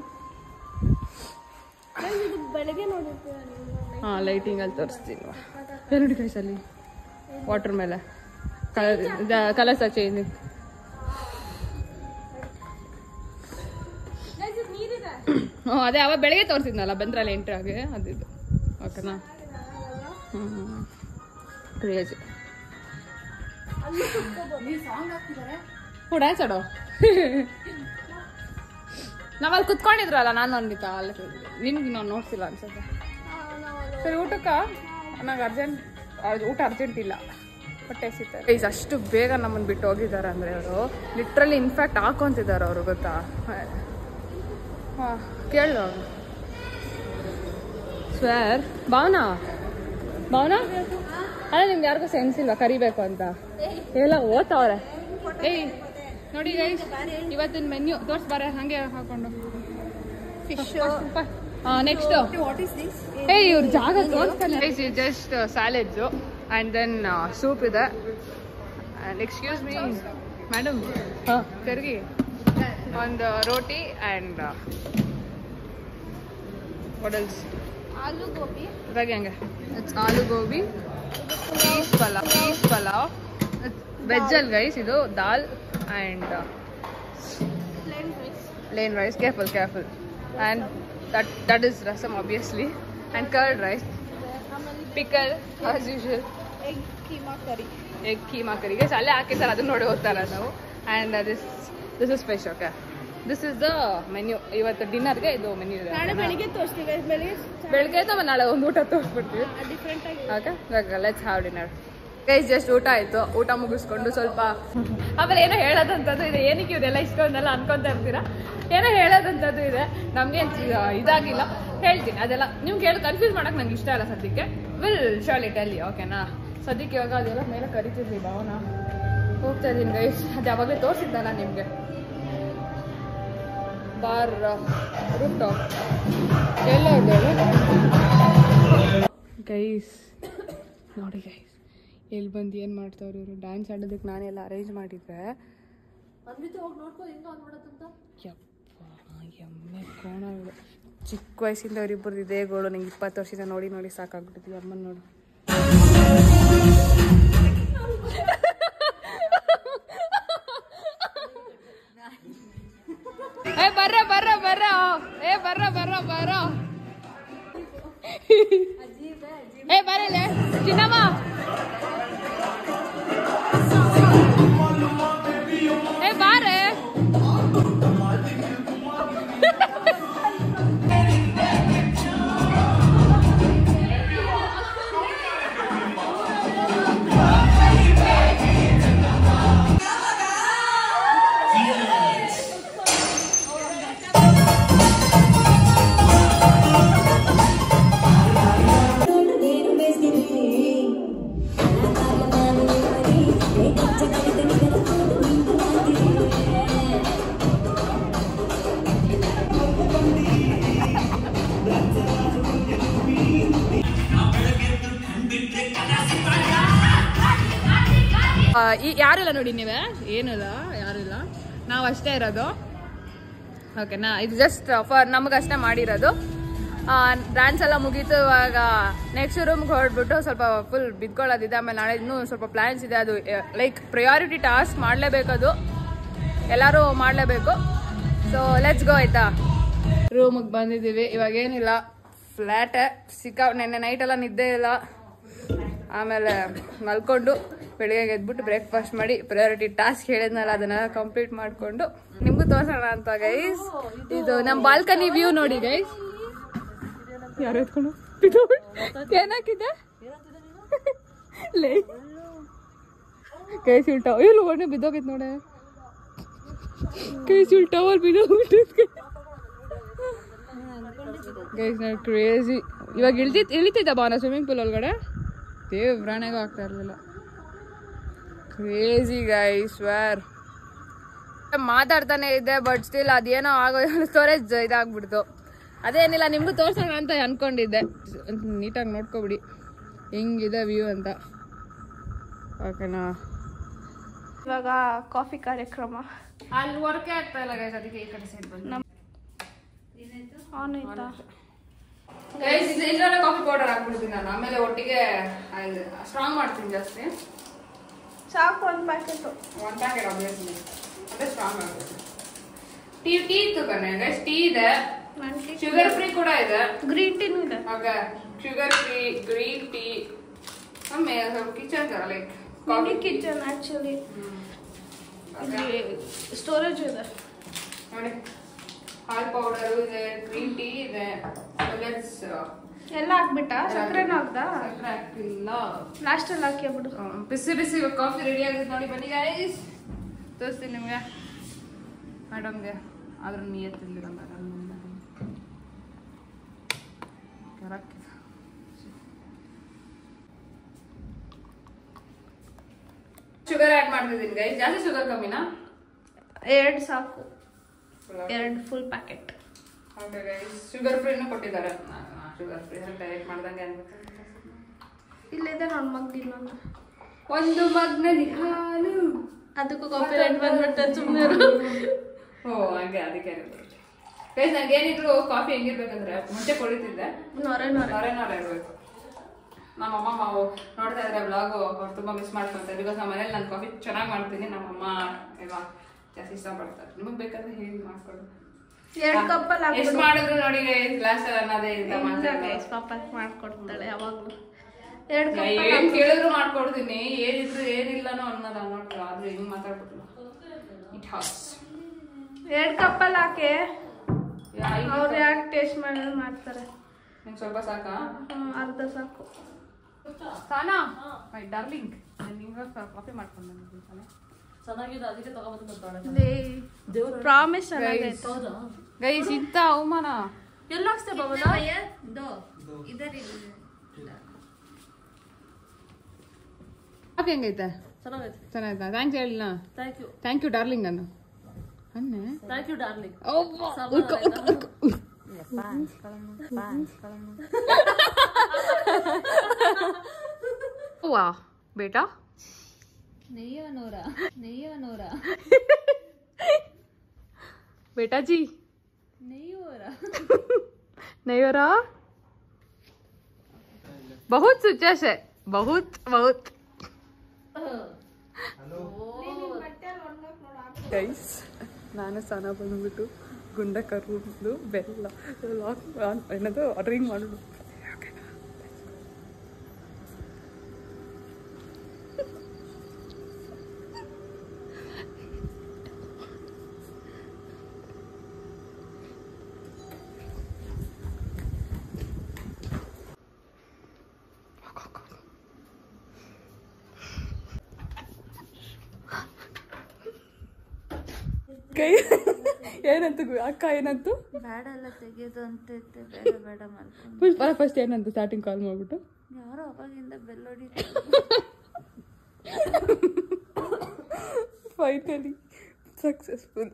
ಇದು ಬೆಳಗ್ಗೆ ನೋಡಿರ್ತೀರ ನೀವು ಹಾಂ ಲೈಟಿಂಗ್ ಅಲ್ಲಿ ತೋರಿಸ್ತೀನಿ ಎರಡು ಗೈಸ್ ಅಲ್ಲಿ ವಾಟರ್ ಮೇಲೆ ಕಲರ್ ಕಲರ್ಸ್ ಚೇಂಜ್ ಗೈಸ್ ಇದು ನೀರಿದೆ ಹ್ಞೂ ಅದೇ ಅವ ಬೆಳಗ್ಗೆ ತೋರಿಸಿದ್ನಲ್ಲ ಬಂದ್ರಲ್ಲ ಎಂಟ್ರಾಗೆ ಅದಿದ್ದು ಓಕೆನಾ ಹ್ಞೂ ಕ್ರೇಜ್ ಅಲ್ಲಿ ಕುತ್ಕೋಬೋದು ಹ್ಞೂ ಡ್ಯಾನ್ಸ್ ಆಡೋ ನಾವಲ್ಲಿ ಕುತ್ಕೊಂಡಿದ್ರಲ್ಲ ನಾನು ಅಂದಿತ್ತ ಅಲ್ಲಿ ನಿನ್ಗೆ ನಾವು ನೋಡ್ಸಿಲ್ಲ ಅನ್ಸುತ್ತೆ ಸರಿ ಊಟಕ್ಕ ನಂಗೆ ಅರ್ಜೆಂಟ್ ಊಟ ಅರ್ಜೆಂಟ್ ಇಲ್ಲ ಹೊಟ್ಟೆ ಸಿಗ್ತಾರೆ ಗೈಸ್ ಅಷ್ಟು ಬೇಗ ನಮ್ಮನ್ನು ಬಿಟ್ಟು ಹೋಗಿದ್ದಾರೆ ಅಂದರೆ ಅವರು ಲಿಟ್ರಲಿ ಇನ್ಫ್ಯಾಕ್ಟ್ ಹಾಕೊಂತಿದ್ದಾರೆ ಅವರು ಗೊತ್ತಾ ಹಾಂ ಕೇಳು ಅವ್ರು ಸ್ವರ್ ಭಾವನಾ ಭಾವನಾ ಅಲ್ಲ ನಿಮ್ಗೆ ಯಾರಿಗೂ ಸೆನ್ಸ್ ಇಲ್ಲ ಕರಿಬೇಕು ಅಂತ ಎಲ್ಲ ಓದ್ತಾವ್ರೆ ಏಯ್ ನೋಡಿ ಗೈಸ್ ಇವತ್ತಿನ ಮೆನ್ಯೂ ತೋರ್ಸ್ಬಾರೆ ಹಂಗೆ ಹಾಕೊಂಡು fish next what is this ಏ ಇವ್ರ ಜಾಗ ತೋರಿಸ್ತಾನೆ just salads and then soup ಇದೆ ಆ್ಯಂಡ್ ಎಕ್ಸ್ಕ್ಯೂಸ್ ಮೀ ಮೇಡಮ್ ಹಾಂ ಕರ್ಗಿ ಒಂದು ರೋಟಿ ಆ್ಯಂಡ್ ವಾಡಲ್ಸ್ ಆಲೂ ಗೋಬಿ ಇವಾಗ ಹೆಂಗೆ it's aloo gobi peas pulao peas pulao veg ಅಲ್ಲಿ ಗೈಸ್ ಇದು dal and plain rice plain rice careful careful and that that is rasam obviously and curd rice ಆಮೇಲೆ pickle as usual egg keema curry egg keema curry guys ಅಲ್ಲೇ ಹಾಕಿರ್ತಾರೆ ಅದನ್ನ ನೋಡಿ ಹೋಗ್ತಾರ ನಾವು and this this is special okay this is the menu ಇವತ್ತು ಡಿನ್ನರ್ಗೆ ಇದು ಮೆನ್ಯೂ ಇದೆ ನಾಳೆ ಬೆಳಿಗ್ಗೆ ತೋರಿಸ್ತೀವಿ ಬೆಳಿಗ್ಗೆ ಬೆಳಗ್ಗೆ ಅಥವಾ ನಾಳೆ ಒಂದು ಊಟ ತೋರಿಸ್ಬಿಡ್ತೀವಿ ಡಿಫ್ರೆಂಟ್ ಆಗಿ okay let's have dinner guys just ಊಟ ಆಯ್ತು ಊಟ ಮುಗಿಸ್ಕೊಂಡು ಸ್ವಲ್ಪ ಆಮೇಲೆ ಏನೋ ಹೇಳೋದಂಥದ್ದು ಇದೆ ಏನಕ್ಕೆ ಇವರೆಲ್ಲ ಇಷ್ಟೊಂದೆಲ್ಲ ಅನ್ಕೊಂತ ಇರ್ತೀರಾ ಏನೋ ಹೇಳೋದಂಥದ್ದು ಇದೆ ನಮ್ಗೆ ಇದಾಗಿಲ್ಲ ಹೇಳ್ತೀನಿ ಅದೆಲ್ಲ ನೀವು ಕೇಳಿ ಕನ್ಫ್ಯೂಸ್ ಮಾಡಕ್ ನಂಗೆ ಇಷ್ಟ ಇಲ್ಲ ಸದ್ಯಕ್ಕೆ ವಿಲ್ ಶಾಲಿ ಟೆಲ್ ಓಕೆನಾ ಸದ್ಯಕ್ಕೆ ಇವಾಗ ಅದೆಲ್ಲ ಮೇಲೆ ಕರಿತಿದ್ವಿ ಭಾವನ ಹೋಗ್ತಾ ಇದೀನಿ ಗೈಸ್ ಅದು ಯಾವಾಗಲೇ ತೋರಿಸಿದ್ದಲ್ಲ ನಿಮಗೆ ಬಾರ್ ರೂಫ್ ಟಾಪ್ ಎಲ್ಲ ಗೈಸ್ ನೋಡಿ ಗೈಸ್ ಎಲ್ಲಿ ಬಂದು ಏನು ಮಾಡ್ತಾವ್ರು ಇವರು ಡ್ಯಾನ್ಸ್ ಆಡೋದಕ್ಕೆ ನಾನೆಲ್ಲ ಅರೇಂಜ್ ಮಾಡಿದ್ದೆ ಯಪ್ಪ ಎಮ್ಮೆ ಕೋಣಗಳು ಚಿಕ್ಕ ವಯಸ್ಸಿಂದ ಅವರಿಬ್ಬರದ್ದು ಇದೇ ಗೋಳು ನಂಗೆ ಇಪ್ಪತ್ತು ವರ್ಷದಿಂದ ನೋಡಿ ನೋಡಿ ಸಾಕಾಗ್ಬಿಟ್ಟಿದ್ವಿ ಅಮ್ಮನ ನೋಡು ಏ ಬರ್ರ ಬರ್ರ ಬರ್ರ ಏ ಬರ್ರ ಬರ್ರ ಬರ್ರ ಏ ಬರಲ್ಲ ಚಿನ್ನಮ್ಮ ಏ ಬಾರೆ ಈ ಯಾರಿಲ್ಲ ನೋಡಿ ನೀವೇ ಏನಿಲ್ಲ ಯಾರಿಲ್ಲ ನಾವು ಅಷ್ಟೇ ಇರೋದು ಓಕೆನಾ ಇದು ಜಸ್ಟ್ ಫಾರ್ ನಮಗಷ್ಟೇ ಮಾಡಿರೋದು ಡ್ಯಾನ್ಸ್ ಎಲ್ಲ ಮುಗೀತು ಇವಾಗ ನೆಕ್ಸ್ಟ್ ರೂಮ್ಗೆ ಹೊರಡ್ಬಿಟ್ಟು ಸ್ವಲ್ಪ ಫುಲ್ ಬಿದ್ಕೊಳ್ಳೋದಿದೆ ಆಮೇಲೆ ನಾಳೆ ಇನ್ನೂ ಸ್ವಲ್ಪ ಪ್ಲ್ಯಾನ್ಸ್ ಇದೆ ಅದು ಲೈಕ್ ಪ್ರಯಾರಿಟಿ ಟಾಸ್ಕ್ ಮಾಡಲೇಬೇಕದು ಎಲ್ಲರೂ ಮಾಡಲೇಬೇಕು ಸೊ ಲೆಟ್ಸ್ ಗೋ ಆಯ್ತಾ ರೂಮಿಗೆ ಬಂದಿದ್ದೀವಿ ಇವಾಗ ಏನಿಲ್ಲ ಫ್ಲ್ಯಾಟ್ ಸಿಕ್ಕಾ ನೆನ್ನೆ ನೈಟೆಲ್ಲ ನಿದ್ದೆ ಇಲ್ಲ ಆಮೇಲೆ ಮಲ್ಕೊಂಡು ಬೆಳಿಗ್ಗೆ ಎದ್ಬಿಟ್ಟು ಬ್ರೇಕ್ಫಾಸ್ಟ್ ಮಾಡಿ ಪ್ರಯಾರಿಟಿ ಟಾಸ್ಕ್ ಹೇಳಿದ್ನಲ್ಲ ಅದನ್ನೆಲ್ಲ ಕಂಪ್ಲೀಟ್ ಮಾಡಿಕೊಂಡು ನಿಮ್ಗೂ ತೋರ್ಸೋಣ ಅಂತ ಗೈಸ್ ಇದು ನಮ್ಮ ಬಾಲ್ಕನಿ ವ್ಯೂ ನೋಡಿ ಗೈಸ್ ಯಾರು ಎತ್ಕೊಂಡು ಏನಾಕಿದೆ ಲೇ ಕೈ ಸಿಲ್ ಟವರ್ ಇಲ್ಲ ಒಳ್ಳೆ ಬಿದ್ದೋಗಿತ್ತು ನೋಡೆ ಕೈ ಸಿಲ್ ಟವರ್ ಬಿದ್ದೋಗ್ಬಿಟ್ಟು ಗೈಸ್ ನಾನು ಕ್ರೇಜಿ ಇವಾಗ ಇಳ್ದಿತ್ ಇಳಿತಿದ್ದ ಬಾನ ಸ್ವಿಮ್ಮಿಂಗ್ ಪೂಲ್ ಒಳಗಡೆ ದೇವ್ರಾಣೆಗೂ ಆಗ್ತಾ ಇರಲಿಲ್ಲ ಕ್ರೇಜಿ ಗೈಸ್ ಸ್ವೇರ್ ಮಾತಾಡ್ತಾನೆ ಇದ್ದೆ ಬಟ್ ಸ್ಟಿಲ್ ಅದೇನೋ ಆಗೋ ಸ್ಟೋರೇಜ್ ಇದಾಗ್ಬಿಡ್ತು ಅದೇನಿಲ್ಲ ನಿಮಗೂ ತೋರ್ಸೋಣ ಅಂತ ಅನ್ಕೊಂಡಿದ್ದೆ ನೀಟಾಗಿ ನೋಡ್ಕೊಬಿಡಿ ಹೆಂಗಿದೆ ವ್ಯೂ ಅಂತ ಓಕೆನಾ ಇವಾಗ ಕಾಫಿ ಕಾರ್ಯಕ್ರಮ ಅಲ್ಲಿ ವರ್ಕೇ ಆಗ್ತಾ ಇಲ್ಲ ಗೈಸ್ ಅದಕ್ಕೆ ಈ ಕಡೆ ಸೈಡ್ ಬಂದು ಆನ್ ಆಯ್ತಾ ಗೈಸ್ ಇದರಲ್ಲೇ ಕಾಫಿ ಪೌಡರ್ ಹಾಕ್ಬಿಡ್ತೀನಿ ನಾನು ಆಮೇಲೆ ಒಟ್ಟಿಗೆ ಸ್ಟ್ರಾಂಗ್ ಮಾಡ್ತೀನಿ ಜಾಸ್ತಿ ಸಾಕು ಒಂದು ಪ್ಯಾಕೆಟು ಒನ್ ಪ್ಯಾಕೆಟ್ ಆಬ್ವಿಯಸ್ಲಿ ಅದೇ ಸ್ಟ್ರಾಂಗ್ ಆಗುತ್ತೆ ಟೀ ಟೀ ಇತ್ತು ಕಣೆ ಗೈಸ್ ಟೀ ಇದೆ ಶುಗರ್ ಫ್ರೀ ಕೂಡ ಇದೆ ಗ್ರೀನ್ ಟೀನು ಇದೆ okay sugar free green tea ಆಮೇಲೆ ಸ್ವಲ್ಪ ಕಿಚನ್ ತರ ಲೈಕ್ ಮಿನಿ ಕಿಚನ್ ಆ್ಯಕ್ಚುಲಿ ಇಲ್ಲಿ ಸ್ಟೋರೇಜ್ ಇದೆ ನೋಡಿ ಹಾಲ್ ಪೌಡರ್ ಇದೆ ಗ್ರೀನ್ ಟೀ ಇದೆ ಲೆಟ್ಸ್ ಎಲ್ಲ ಹಾಕ್ಬಿಟ್ಟ ಸಕ್ಕರೆನೂ ಹಾಕ್ದಾ ಸಕ್ಕರೆ ಹಾಕಿಲ್ಲ ಲಾಸ್ಟಲ್ಲಿ ಹಾಕಿ ಬಿಡು ಹ್ಮ್, ಬಿಸಿ ಬಿಸಿ ಕಾಫಿ ರೆಡಿ ಆಗಿದೆ ನೋಡಿ ಬನ್ನಿ ಗೈಸ್ ತೋರಿಸ್ತೀನಿ ನಿಮಗೆ ಮೇಡಮ್ಗೆ ಆದ್ರೂ ನಿಯತ್ತಿಲ್ಲ ಮೇಡಮ್ ಕರೆಕ್ಟ್ ಶುಗರ್ ಆ್ಯಡ್ ಮಾಡ್ತಿದ್ದೀನಿ ಗೈಸ್ ಜಾಸ್ತಿ ಶುಗರ್ ಕಮ್ಮಿನಾ ಎರಡು ಸಾಕು ಎರಡು full packet okay guys sugar ಫ್ರೀನೂ ಕೊಟ್ಟಿದ್ದಾರೆ ಶುಗರ್ ಫ್ರೀ ಡೈರೆಕ್ಟ್ ಮಾಡ್ದಂಗೆ ಅನ್ಬೇಕು ಇಲ್ಲಿದೆ ನನ್ನ ಮಗ್ ಇನ್ನೊಂದು ಒಂದು ಮಗ್ನಲ್ಲಿ ಹಾಲು ಅದಕ್ಕೂ ಕಾಪಿ ರೈಟ್ ಬಂದ್ಬಿಟ್ಟೆ ಸುಮ್ಮನೆ ಓ ಹಾಗೆ ಅದಕ್ಕೆ ಗೈಸ್ ನಂಗೆ ಏನಿದ್ರು ಕಾಫಿ ಹೆಂಗಿರ್ಬೇಕಂದ್ರೆ ಮುಂಚೆ ಕುಡಿತಿದ್ದೆ ನೊರೆ ನೊರೆ ನೊರೆ ನೊರೆ ಇರಬೇಕು ನಮ್ಮ ಅಮ್ಮ ಮಾವು ನೋಡ್ತಾ ಇದ್ರೆ ಬ್ಲಾಗು ಅವ್ರು ತುಂಬ ಮಿಸ್ ಮಾಡ್ಕೊಂತಾರೆ ಬಿಕಾಸ್ ನಮ್ಮ ಮನೇಲಿ ನಾನು ಕಾಫಿ ಚೆನ್ನಾಗಿ ಮಾಡ್ತೀನಿ ನಮ್ಮ ಅಮ್ಮ ಎಲ್ಲ ಜಾಸ್ತಿ ಇಷ್ಟಪಡ್ತಾರೆ ನಿಮಗೆ ಬೇಕಾದ್ರೆ ಹೇಳಿ ಮಾಡ್ಕೊಡು ಎರಡು ಕಪ್ಪಲ್ಲಿ ಎಷ್ಟು ಮಾಡಿದ್ರು ನೋಡಿ ಗ್ಲಾಸ್ ಅನ್ನೋದೇ ಇಲ್ಲ ಗೈಸ್ ಪಾಪ ಮಾಡ್ಕೊಡ್ತಾಳೆ ಯಾವಾಗಲೂ ಎರಡು ಏನ್ ಕಪ್ ಕೇಳಿದ್ರು ಮಾಡ್ಕೊಡ್ತೀನಿ ಏನಿದ್ರು ಏನಿಲ್ಲನೋ ಅನ್ನೋದು ಅನ್ನೋದು ಆದ್ರೂ ಹಿಂಗ್ ಮಾತಾಡ್ಬಿಟ್ಲು ಇಟ್ ಹಾಸ್ ಎರಡು ಕಪ್ಪಲ್ಲಿ ಹಾಕಿ ಅವ್ರು ಯಾಕೆ ಟೇಸ್ಟ್ ಮಾಡಿದ್ರೆ ಮಾಡ್ತಾರೆ ನಿಂಗೆ ಸ್ವಲ್ಪ ಸಾಕಾ ಹ್ಮ್, ಅರ್ಧ ಸಾಕು ಸಾನಾ ಮೈ ಡಾರ್ಲಿಂಗ್ ನಾನು ನಿಂಗೆ ಕಾಫಿ ಮಾಡ್ಕೊಂಡು ಬಂದಿದ್ದೀನಿ ಸಾನಾ ಚೆನ್ನಾಗಿದೆ ಅದಕ್ಕೆ ತಗೊಂಡ್ಬಂದು ಪ್ರಾಮಿಸ್ ಹೌದಾ ಗೈಸ್ ಇಂಥ ಅವಮಾನ ಎಲ್ಲ ಹಾಕ್ಸ್ತೆ ಬಾಬಲ್ಲ ಕಾಫಿ ಹೆಂಗೈತೆ ಚೆನ್ನಾಗೈತೆ ಚೆನ್ನಾಯ್ತಾ ಥ್ಯಾಂಕ್ಸ್ ಹೇಳಿನ thank you thank you darling ಅನ್ನು ಅನ್ನೆ ಥ್ಯಾಂಕ್ ಯು ಡಾರ್ಲಿಂಗ್ ವಾ ಬೇಟಾ ನೆಯ್ಯೋ ನೂರ ನೆಯ್ಯೋ ನೂರ बेटा जी नहीं हो रहा नहीं हो रहा बहुत सुचस है बहुत बहुत ಗೈಸ್ ನಾನು ಸ್ನಾನ ಬಂದ್ಬಿಟ್ಟು ಗುಂಡ ಕರುದು ಬೆಲ್ಲ ಲಾಕ್ ಏನದು ಡ್ರಿಂಕ್ ಮಾಡೋದು ಕೈ ಏನಂತು ಗು- ಅಕ್ಕ ಏನಂತು ಬೇಡ ಎಲ್ಲ ತೆಗೆಯೋದು ಅಂತ ಇತ್ತೆ ಬೇಡ ಬೇಡ ಮಾಡ್ಕೊಂಡು ಫಸ್ಟ್ ಬರ ಫಸ್ಟ್ ಏನಂತು ಸ್ಟಾರ್ಟಿಂಗ್ ಕಾಲ್ ಮಾಡ್ಬಿಟ್ಟು ಯಾರೋ ಅವಾಗಿಂದ ಬೆಲ್ಲೊಡಿ finally successful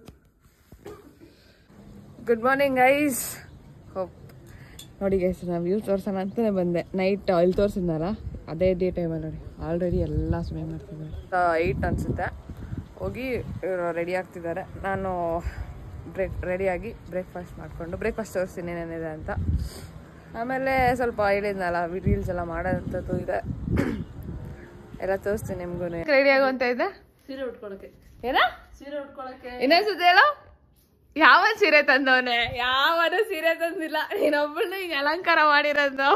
good morning guys hope ನೋಡಿ ಗೈಸ್ ನಾವು ವ್ಯೂ ತೋರ್ಸೋಣ ಅಂತಲೇ ಬಂದೆ ನೈಟ್ ಇಲ್ಲಿ ತೋರಿಸಿದ್ನಲ್ಲ ಅದೇ ಡೇ ಟೈಮಲ್ಲಿ ನೋಡಿ ಆಲ್ರೆಡಿ ಎಲ್ಲ ಸ್ವಿಮ್ಮಿಂಗ್ ಮಾಡ್ತಿದ್ದಾರೆ ಏಯ್ಟ್ ಅನಿಸುತ್ತೆ ಹೋಗಿ ಇವರು ರೆಡಿ ಆಗ್ತಿದ್ದಾರೆ ನಾನು ಬ್ರೇಕ್ ರೆಡಿಯಾಗಿ ಬ್ರೇಕ್ಫಾಸ್ಟ್ ಮಾಡಿಕೊಂಡು ಬ್ರೇಕ್ಫಾಸ್ಟ್ ತೋರಿಸ್ತೀನಿ ಏನೇನಿದೆ ಅಂತ ಆಮೇಲೆ ಸ್ವಲ್ಪ ಹೇಳಿದ್ನಲ್ಲ ರೀಲ್ಸ್ ಎಲ್ಲ ಮಾಡೋಂಥದ್ದು ಇದೆ ಎಲ್ಲ ತೋರಿಸ್ತೀನಿ ನಿಮ್ಗೂ ರೆಡಿ ಆಗುವಂತ ಇದೆ ಸೀರೆ ಉಟ್ಕೊಳಕ್ಕೆ ಏನ ಸೀರೆ ಉಟ್ಕೊಳಕ್ಕೆ ಇನ್ನೊಂದ್ಸತಿ ಹೇಳು ಯಾವ ಸೀರೆ ತಂದವನೆ ಯಾವನು ಸೀರೆ ತಂದಿಲ್ಲ ನೀನೊಬ್ಬಳು ಹಿಂಗ ಅಲಂಕಾರ ಮಾಡಿರೋದು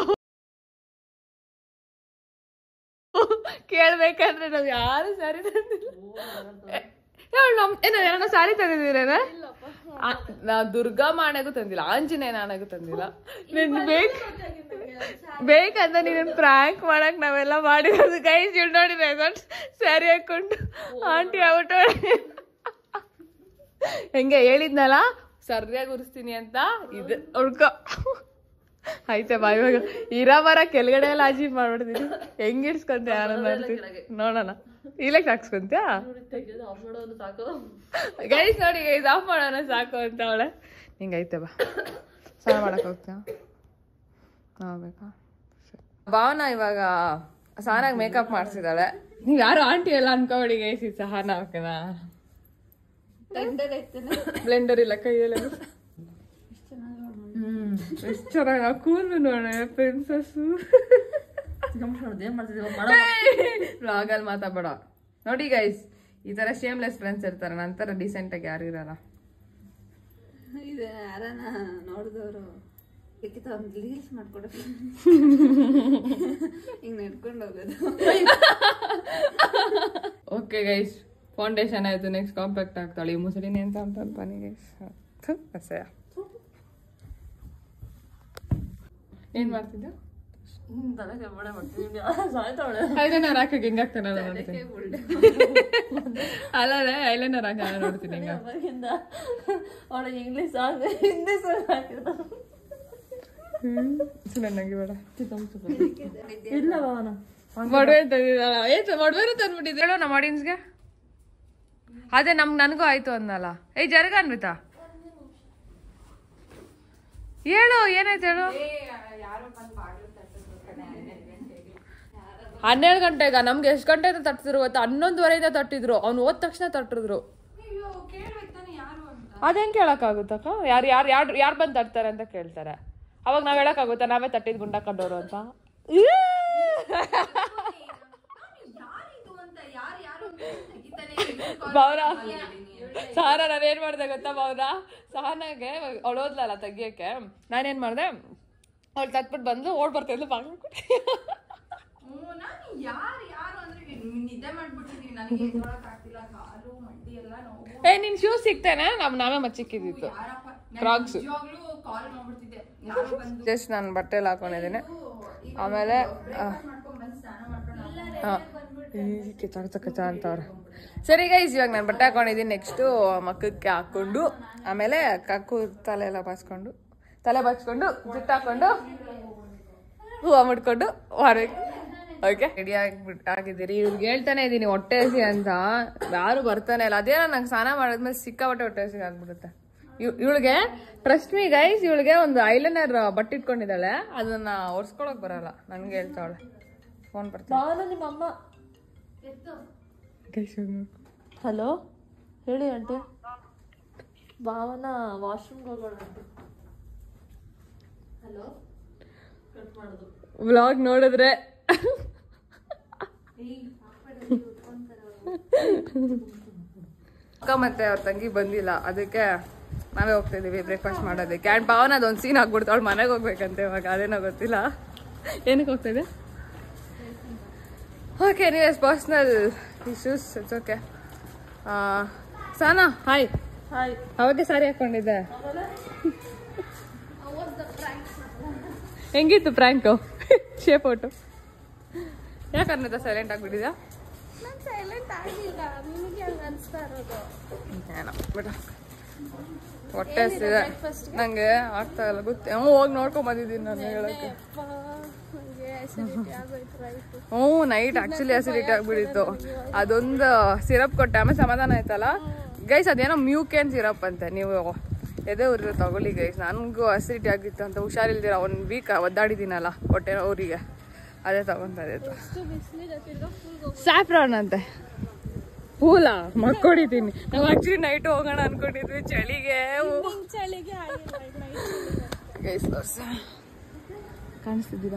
ಕೇಳ್ಬೇಕಂದ್ರೆ ನಾವ್ ಯಾರು ಸಾರಿ ತಂದಿಲ್ಲ ಹೇಳು ನಮ್ ಏನ ಯಾರನ್ನ ಸಾರಿ ತಂದಿದ್ದೀರೇನ ನಾ ದುರ್ಗಾ ಮಾಣಗೂ ತಂದಿಲ್ಲ ಆಂಜನೇಯ ನಾಣಗೂ ತಂದಿಲ್ಲ ನಿನ್ ಬೇಕ್ ಬೇಕಂತ ನೀನ್ ಪ್ರಾಂಕ್ ಮಾಡಕ್ ನಾವೆಲ್ಲ ಮಾಡಿರೋದು ಕೈ ಚಿಲ್ ನೋಡಿ ಸ್ಯಾರಿ ಹಾಕೊಂಡು ಆಂಟಿ ಆಗ್ಬಿಟ್ಟು ಹೆಂಗೆ ಹೇಳಿದ್ನಲ್ಲ ಸರಿಯಾಗಿ ಉರಿಸ್ತೀನಿ ಅಂತ ಇದು ಉಳ್ಕೊ ಆಯ್ತಾ ಬಾ ಇವಾಗ ಇರ ಬರ ಕೆಳಗಡೆ ಎಲ್ಲ ಅಜೀಬ್ ಮಾಡ್ಬಿಡ್ತೀನಿ ಹೆಂಗ್ ಇಡ್ಸ್ಕೊಂತ ಆನಂದ ಅಂತೀನಿ ನೋಡೋಣ ಇಲ್ಲಕ್ಕೆ ಹಾಕ್ಸ್ಕೊಂತ್ಯಾ ತೆಗೆಯೋದು ಆಫ್ ಮಾಡೋದು ಸಾಕು ಗೈಸ್ ನೋಡಿ ಗೈಸ್ ಆಫ್ ಮಾಡೋಣ ಸಾಕು ಅಂತ ಅವಳೆ ಹಿಂಗೈತೆ ಬಾ ಸ್ನಾನ ಮಾಡಕ್ ಹೋಗ್ತೀಯ ಹೋಗ್ಬೇಕಾ ಭಾವನ ಇವಾಗ ಸಹನಾಗ್ ಮೇಕಪ್ ಮಾಡ್ಸಿದಾಳೆ ನೀವ್ ಯಾರು ಆಂಟಿ ಎಲ್ಲ ಅನ್ಕೋಬೇಡಿ ಗೈಸ್ ಇದು ಸಹನ ಓಕೆನಾ ಬ್ಲೆಂಡರ್ ಇಲ್ಲ ಕೈಯಲ್ಲಿ ಹ್ಮ್ ಎಷ್ಟು ಚೆನ್ನಾಗಿ ಕೂದಲು ನೋಡ ಪ್ರಿನ್ಸಸ್ ಏನ್ ಮಾಡ್ತಿದ್ದೀವಿ ಮಾಡೋ ವ್ಲಾಗಲ್ಲಿ ಮಾತಾಡ್ಬೇಡ ನೋಡಿ ಗೈಸ್ ಈ ತರ ಶೇಮ್ಲೆಸ್ ಫ್ರೆಂಡ್ಸ್ ಇರ್ತಾರೆ ನಂತರ ಡಿಸೆಂಟ್ ಆಗಿ ಯಾರು ಇರಲ್ಲ ಇದು ಯಾರನ ನೋಡಿದವರು ಬೇಕಿತ್ತು ಒಂದು ರೀಲ್ಸ್ ಮಾಡ್ಕೊಡ ಹಿಂಗ್ ನಡ್ಕೊಂಡು ಹೋಗೋದು ಓಕೆ ಗೈಸ್ ಫೌಂಡೇಶನ್ ಆಯ್ತು ನೆಕ್ಸ್ಟ್ ಕಾಂಪ್ಯಾಕ್ಟ್ ಆಗ್ತಾಳೆ ಈ ಮುಸಳಿನಿ ಅಂತ ಅಂತ ಬನ್ನಿ ಗೈಸ್ ಅಸಹ್ಯ ಏನ್ ಮಾಡ್ತಿದ್ದ ಹ್ಮ್ ತಲೆ ಕೆಮ್ಮಡೆ ಮಾಡ್ತಿದ್ದೀವಿ ಸಾಯ್ತಾವಳೆ ಐಲೈನರ್ ಹಾಕಕ್ಕೆ ಹೆಂಗಾಗ್ತಾನೆ ನಾನು ನೋಡ್ತೀನಿ ಅಲ್ಲ ಐಲೈನರ್ ಹಾಕ ನಾನು ನೋಡ್ತೀನಿ ಹೆಂಗ ಅವಾಗಿಂದ ಅವಳಿಗೆ ಇಂಗ್ಲೀಷ್ ಸಾಂಗ್ ಹಿಂದಿ ಸಾಂಗ್ ಹಾಕಿರ್ತಾಳೆ ನನಗೆ ಬೇಡ ಇಲ್ಲ ಭಾವನ ಮಡುವೆ ತಂದಿದ್ದಾಳ ಏನ್ ಮಡುವೆ ತಂದ್ಬಿಟ್ಟಿದ್ದೆ ಹೇಳೋ ನಮ್ಮ ಆಡಿಯನ್ಸ್ಗೆ ಅದೇ ನಮ್ ನನಗೂ ಆಯ್ತು ಅಂದಲ್ಲ ಏಯ್ ಜರ್ಗ ಅನ್ವಿತಾ ಹೇಳು ಏನಾಯ್ತು ಹೇಳು ಹನ್ನೆರಡು ಗಂಟೆಗ ನಮ್ಗೆ ಎಷ್ಟು ಗಂಟೆಯಿಂದ ತಟ್ಟಿದ್ರು ಗೊತ್ತಾ ಹನ್ನೊಂದುವರೆಯಿಂದ ತಟ್ಟಿದ್ರು ಅವ್ನು ಹೋದ ತಕ್ಷಣ ತಟ್ಟಿದ್ರು ಅದೇನ್ ಕೇಳಕ್ಕಾಗುತ್ತಕ್ಕ ಯಾರು ಯಾರು ಯಾರು ಯಾರು ಬಂದು ತಟ್ತಾರೆ ಅಂತ ಕೇಳ್ತಾರೆ ಅವಾಗ ನಾವ್ ಹೇಳಕ್ಕಾಗುತ್ತಾ ನಾವೇ ತಟ್ಟಿದ್ ಗುಂಡ ಕಂಡೋರು ಅಂತ ಬೌರ ಸಹನ ನಾನು ಏನ್ ಮಾಡ್ದೆ ಗೊತ್ತಾ ಬೌರ ಸಹನಾಗೆ ಅವಳು ಓದ್ಲಲ್ಲ ತೆಗಿಯಕ್ಕೆ ನಾನೇನ್ ಮಾಡ್ದೆ ಅವಳು ತತ್ಬಿಟ್ಟು ಬಂದು ಓಡ್ ಬರ್ತಿದ್ಲು ಬಾಗ್ಬಿಟ್ಟು ಏ ನಿನ್ ಶೂಸ್ ಸಿಗ್ತೇನೆ ನಮ್ ನಾವೇ ಮಚ್ಚಿಕ್ಕಿದ್ದಿತ್ತು ಕ್ರಾಕ್ಸ್ ಜಸ್ಟ್ ನಾನು ಬಟ್ಟೆಲಿ ಹಾಕೊಂಡಿದ್ದೀನಿ ಆಮೇಲೆ ಆ, ಹಾ ಕಿಚ ಕಿಚ ಕಿಚ ಅಂತವ್ರೆ ಸರಿ ಗೈಸ್ ಇವಾಗ ನಾನು ಬಟ್ಟೆ ಹಾಕೊಂಡಿದ್ದೀನಿ ನೆಕ್ಸ್ಟು ಮಕ್ಕಕ್ಕೆ ಹಾಕ್ಕೊಂಡು ಆಮೇಲೆ ಕಕ್ಕು ತಲೆ ಎಲ್ಲ ಬಾಚ್ಕೊಂಡು ತಲೆ ಬಾಚ್ಕೊಂಡು ಜುಟ್ಟು ಹಾಕೊಂಡು ಹೂವು ಮುಡ್ಕೊಂಡು ಹೊರಗೆ ಓಕೆ ರೆಡಿ ಆಗ್ಬಿಟ್ಟು ಆಗಿದ್ದೀರಿ ಇವ್ರಿಗೆ ಹೇಳ್ತಾನೆ ಇದ್ದೀನಿ ಹೊಟ್ಟೆ ಹಸಿ ಅಂತ ಯಾರು ಬರ್ತಾನೆ ಇಲ್ಲ ಅದೇನೋ ನಂಗೆ ಸ್ನಾನ ಮಾಡಿದ್ಮೇಲೆ ಸಿಕ್ಕಾಪಟ್ಟೆ ಹೊಟ್ಟೆ ಹಸಿ ಆಗ್ಬಿಡುತ್ತೆ ಇವಳಿಗೆ ಟ್ರಸ್ಟ್ ಮೀ ಗೈಸ್ ಇವಳಿಗೆ ಒಂದು ಐಲೈನರ್ ಬಟ್ಟೆ ಇಟ್ಕೊಂಡಿದ್ದಾಳೆ ಅದನ್ನ ಒರ್ಸ್ಕೊಳಕ್ ಬರಲ್ಲ ನನ್ಗೆ ಹೇಳ್ತಾವಳೆ ಫೋನ್ ಬರ್ತಾಳೆ ನಾನು ನಿಮ್ಮ ಅಮ್ಮ ಹಲೋ ಹೇಳಿ ಆಂಟಿ ಭಾವನ ವಾಶ್ರೂಮ್ಗೆ ಹೋಗೋಣ ಹಲೋ ಕಟ್ ಮಾಡೋದು ವ್ಲಾಗ್ ನೋಡಿದ್ರೆ ಅಕ್ಕ ಮತ್ತೆ ಅವ್ರ ತಂಗಿ ಬಂದಿಲ್ಲ ಅದಕ್ಕೆ ನಾವೇ ಹೋಗ್ತಾ ಇದೀವಿ ಬ್ರೇಕ್ಫಾಸ್ಟ್ ಮಾಡೋದಕ್ಕೆ ಆ್ಯಂಡ್ ಭಾವನ ಅದೊಂದು ಸೀನ್ ಆಗ್ಬಿಡ್ತು ಅವಳು ಮನೆಗೆ ಹೋಗ್ಬೇಕಂತೆ ಇವಾಗ ಅದೇನೋ ಗೊತ್ತಿಲ್ಲ ಏನಕ್ಕೆ ಹೋಗ್ತಾ ಇದೆ ಓಕೆ ನೀವೇಸ್ personal issues it's okay Sana hi hi ಅವಾಗೆ ಸಾರಿ ಹಾಕೊಂಡಿದ್ದೆ ಹೆಂಗಿತ್ತು ಪ್ರ್ಯಾಂಕು ಶೇಪ್ ಔಟು ಯಾಕೆ ಅನ್ನದ ಸೈಲೆಂಟ್ ಆಗ್ಬಿಟ್ಟಿದ್ಯಾ ನಾನು ಸೈಲೆಂಟ್ ಆಗಿಲ್ಲ ನಿಮಗೆ ಹಂಗೆ ಅನಿಸ್ತಾ ಇರೋದು ಏನೋ ಬಿಡ ಹೊಟ್ಟೆ ಹಸಿದೆ ನಂಗೆ ಆಗ್ತಾ ಇಲ್ಲ ಗೊತ್ತ ಹ್ಞೂ ಹೋಗಿ ನೋಡ್ಕೊಂಡ್ ಬಂದಿದ್ದೀನಿ ನಾನು ಹೇಳಕ್ಕೆ ಅಪ್ಪ ನನಗೆ ಅಸಿಡಿಟಿ ಆಗೋಯ್ತು ರೈಟ್ ಹ್ಞೂ ನೈಟ್ ಆಕ್ಚುಲಿ ಅಸಿಡಿಟಿ ಆಗ್ಬಿಟ್ಟಿತ್ತು ಅದೊಂದು ಸಿರಪ್ ಕೊಟ್ಟೆ ಆಮೇಲೆ ಸಮಾಧಾನ ಆಯ್ತಲ್ಲ ಗೈಸ್ ಅದೇನೋ ಮ್ಯೂಕೇನ್ ಸಿರಪ್ ಅಂತೆ ನೀವು ಎದೆ ಊರಿರೋ ತಗೊಳ್ಳಿ ಗೈಸ್ ನನಗೂ ಅಸಿಡಿಟಿ ಆಗಿತ್ತು ಅಂತ ಹುಷಾರಿಲ್ದಿರ ಒಂದು ವೀಕ್ ಒದ್ದಾಡಿದ್ದೀನಲ್ಲ ಹೊಟ್ಟೆ ಊರಿಗೆ ಅದೇ ತಗೊಂತ ಇತ್ತು ಎಷ್ಟು ಬಿಸಿಲಿದೆ ತಿರ್ಗಾ ಫುಲ್ ಸ್ಯಾಫ್ರಾನ್ ಅಂತೆ ಪೂಲ ಮಕ್ಕೊಡಿದ್ದೀನಿ ನಾವು ಆಕ್ಚುಲಿ ನೈಟ್ ಹೋಗೋಣ ಅನ್ಕೊಂಡಿದ್ವಿ ಚಳಿಗೆ ಚಳಿಗೆ ಆಗಿಲ್ಲ ನೈಟ್ ಗೈಸ್ ತೋರ್ಸ ಕಾಣಿಸ್ತಿದ್ದೀರಾ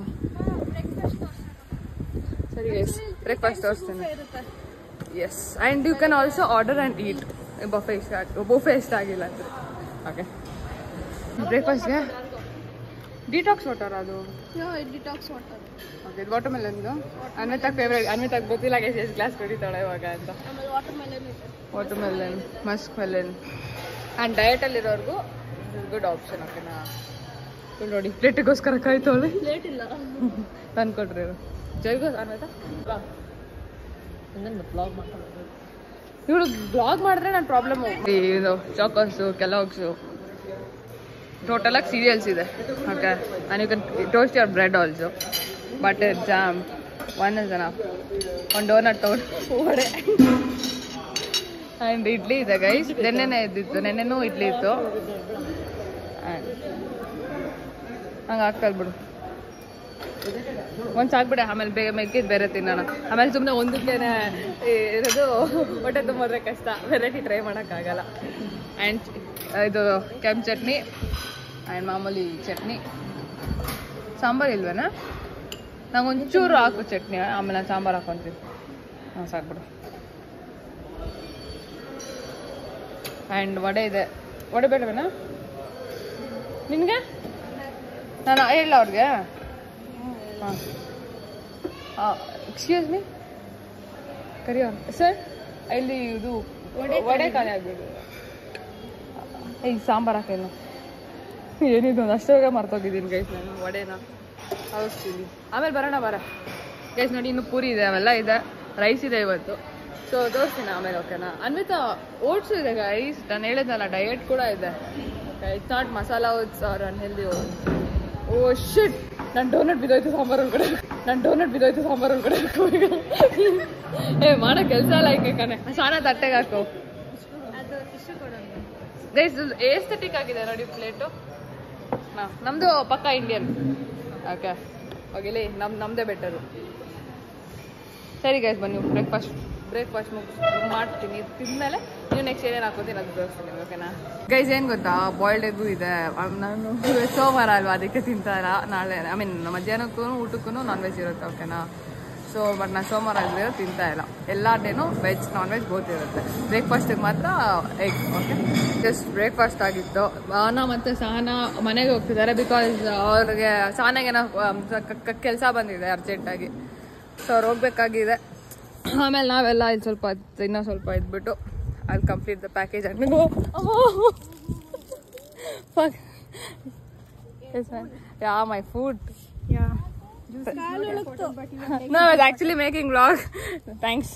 ಸರಿ ಗೈಸ್ ಬ್ರೇಕ್ಫಾಸ್ಟ್ ತೋರಿಸ್ತೇನೆ ಇರುತ್ತೆ yes and you can also order and eat buffet ಇಷ್ಟ ಆಗಿ ಬಫೆ ಇಷ್ಟ ಆಗಿಲ್ಲ ಅಂದರೆ ಓಕೆ ಬ್ರೇಕ್ಫಾಸ್ಟ್ಗೆ ಡಿಟಾಕ್ಸ್ ವಾಟರ್ ಅದು ಡಿಟಾಕ್ಸ್ ವಾಟರ್ ಓಕೆ ಇದು ವಾಟರ್ ಮೆಲನ್ದು ಅನ್ವಿತಾಗ ಫೇವ್ರೇಟ್ ಅನ್ವಿತಾಗ ಗೊತ್ತಿಲ್ಲ ಗೈಸ್ ಎಷ್ಟು ಗ್ಲಾಸ್ ಕುಡಿತಾಳೆ ಇವಾಗ ಅಂತ ಆಮೇಲೆ ವಾಟರ್ ಮೆಲನ್ ಇದೆ watermelon muskmelon and ಡಯಟಲ್ಲಿರೋರ್ಗೂ ಗುಡ್ ಆಪ್ಷನ್ ಓಕೆನಾ ಇಲ್ಲಿ ನೋಡಿ ಪ್ಲೇಟಿಗೋಸ್ಕರ ಕಾಯ್ತವಳೆ ಪ್ಲೇಟ್ ಇಲ್ಲ ತಂದ್ಕೊಟ್ರಿ ಜೈಗೋ ಅನ್ವಿತಾ ಬಾ ಇನ್ನೊಂದು ಬ್ಲಾಗ್ ಮಾಡ್ಕೊಂಡು ಇವಳು ಬ್ಲಾಗ್ ಮಾಡಿದ್ರೆ ನನ್ನ ಪ್ರಾಬ್ಲಮ್ ಇದು ಚಾಕೋಸು ಕೆಲವ್ಸು ಟೋಟಲ್ ಆಗಿ ಸೀರಿಯಲ್ಸ್ ಇದೆ okay and you can toast your bread also butter jam one is ಅನ ಒಂದು ಡೋನಟ್ ತೊಗೊಂಡು ವಡೆ ಆ್ಯಂಡ್ ಇಡ್ಲಿ ಇದೆ ಗೈಸ್ ನೆನ್ನೆನೇ ಇದ್ದಿತ್ತು ನೆನ್ನೆನೂ ಇಡ್ಲಿ ಇತ್ತು ಆ್ಯಂಡ್ ಹಂಗೆ ಆಗ್ತಾ ಬಿಡು ಒಂದು ಸಾಕ್ಬಿಡೆ ಆಮೇಲೆ ಬೇಗ ಮೆಕ್ಕಿದ್ ಬೇರೆ ತಿನ್ನೋಣ ಆಮೇಲೆ ಸುಮ್ಮನೆ ಒಂದಕ್ಕೇನೆ ಇರೋದು ಹೊಟ್ಟೆ ತುಂಬಿದ್ರೆ ಕಷ್ಟ ವೆರೈಟಿ ಟ್ರೈ ಮಾಡೋಕ್ಕಾಗಲ್ಲ ಆ್ಯಂಡ್ ಇದು ಕೆಂಪು ಚಟ್ನಿ ಆ್ಯಂಡ್ ಮಾಮೂಲಿ ಚಟ್ನಿ ಸಾಂಬಾರು ಇಲ್ವೇನಾ ನಂಗೆ ಒಂಚೂರು ಹಾಕು ಚಟ್ನಿ ಆಮೇಲೆ ನಾನು ಸಾಂಬಾರು ಹಾಕೊತೀನಿ ಹಾಂ ಸಾಕ್ಬಿಡು ಆ್ಯಂಡ್ ವಡೆ ಇದೆ ವಡೆ ಬೇಡವೇನಾ ನಿನಗೆ ನಾನು ಹೇಳ ಅವ್ರಿಗೆ ಹಾಂ ಎಕ್ಸ್ಕ್ಯೂಸ್ ಮೀ ಕರಿಯೋ ಸರ್ ಇಲ್ಲಿ ಇದು ವಡೆ ಖಾಲಿ ಆಗ್ಬಿಡು ಈಗ ಸಾಂಬಾರು ಹಾಕಿಲ್ಲ ಏನಿದು ಒಂದು ಅಷ್ಟೊಳಗೆ ಮರ್ತೋಗಿದ್ದೀನಿ ಗೈಸ್ ನಾನು ವಡೆನ ಹೌಸ್ತೀನಿ ಆಮೇಲೆ ಬರೋಣ ಬರ ಗೈಸ್ ನೋಡಿ ಇನ್ನು ಪೂರಿ ಇದೆ ಅವೆಲ್ಲ ಇದೆ ರೈಸ್ ಇದೆ ಇವತ್ತು ಸೊ ತೋರಿಸ್ತೀನಿ ಆಮೇಲೆ ಓಕೆನಾ ಅನ್ವಿತಾ ಓಟ್ಸು ಇದೆ ಗೈಸ್ ನಾನು ಹೇಳಿದ್ನಲ್ಲ ಡಯಟ್ ಕೂಡ ಇದೆ it's not masala oats or unhealthy oats oh shit ನನ್ನ ಡೋನಟ್ ಬಿದ್ದೋಯ್ತು ಸಾಂಬಾರು ಒಳಗಡೆ ನನ್ನ ಡೋನಟ್ ಬಿದ್ದೋಯ್ತು ಸಾಂಬಾರು ಒಳಗಡೆ ಹಾಕು ಈಗ. ಏ ಮಾಡೋ ಕೆಲಸ ಅಲ್ಲ ಹಿಂಗೆ ಕಣೆ ಸಾಣ ತಟ್ಟೆಗೆ ಹಾಕು ಗೈಸ್ ಏಸ್ಥೆಟಿಕ್ ಆಗಿದೆ ನೋಡಿ ಪ್ಲೇಟು ನಮ್ಮದು ಪಕ್ಕ ಇಂಡಿಯನ್ ಓಕೆ ಹೋಗಿಲಿ ನಮ್ ನಮ್ಮದೇ ಬೆಟರು ಸರಿ ಗೈಸ್ ಬನ್ನಿ ಬ್ರೇಕ್ಫಾಸ್ಟ್ ಬ್ರೇಕ್ಫಾಸ್ಟ್ ಮುಗಿಸ್ ಮಾಡ್ತೀನಿ ತಿಂದಮೇಲೆ ನೀವು ನೆಕ್ಸ್ಟ್ ಏನೇನು ಹಾಕೋತೀನಿ ಅದು ತೋರಿಸ್ತೀನಿ ಓಕೆನಾ ಗೈಸ್ ಏನು ಗೊತ್ತಾ ಬಾಯ್ಲ್ಡ್ ಎಗ್ಗು ಇದೆ ಅಮ್ ನಾನು ಸೋಮವಾರ ಅಲ್ವಾ ಅದಕ್ಕೆ ತಿಂತಾರ ನಾಳೆ ಐ ಮೀನ್ ಮಧ್ಯಾಹ್ನಕ್ಕೂ ಊಟಕ್ಕೂ ನಾನ್ ವೆಜ್ ಇರುತ್ತೆ ಓಕೆನಾ ಸೊ ಬಟ್ ನಾನು ಸೋಮವಾರ ಆಗಿರೋ ತಿಂತಾ ಇಲ್ಲ ಎಲ್ಲ ಡೇನು ವೆಜ್ ನಾನ್ ವೆಜ್ ಬೋತ್ ಇರುತ್ತೆ ಬ್ರೇಕ್ಫಾಸ್ಟಿಗೆ ಮಾತ್ರ ಎಗ್ ಓಕೆ ಜಸ್ಟ್ ಬ್ರೇಕ್ಫಾಸ್ಟ್ ಆಗಿತ್ತು ಭಾವನಾ ಮತ್ತು ಸಹನಾ ಮನೆಗೆ ಹೋಗ್ತಿದ್ದಾರೆ ಬಿಕಾಸ್ ಅವ್ರಿಗೆ ಸಹನಾಗೇನೋ ಕೆಲಸ ಬಂದಿದೆ ಅರ್ಜೆಂಟಾಗಿ ಸೊ ಅವ್ರು ಹೋಗ್ಬೇಕಾಗಿದೆ ಆಮೇಲೆ ನಾವೆಲ್ಲ ಇಲ್ಲಿ ಸ್ವಲ್ಪ ಹೊತ್ತು- ಇನ್ನೂ ಸ್ವಲ್ಪ ಇದ್ಬಿಟ್ಟು ಅಲ್ಲಿ ಕಂಪ್ಲೀಟ್ ದ ಪ್ಯಾಕೇಜ್ ಅಂಗೋ yeah my food No, I was actually making vlog. Thanks.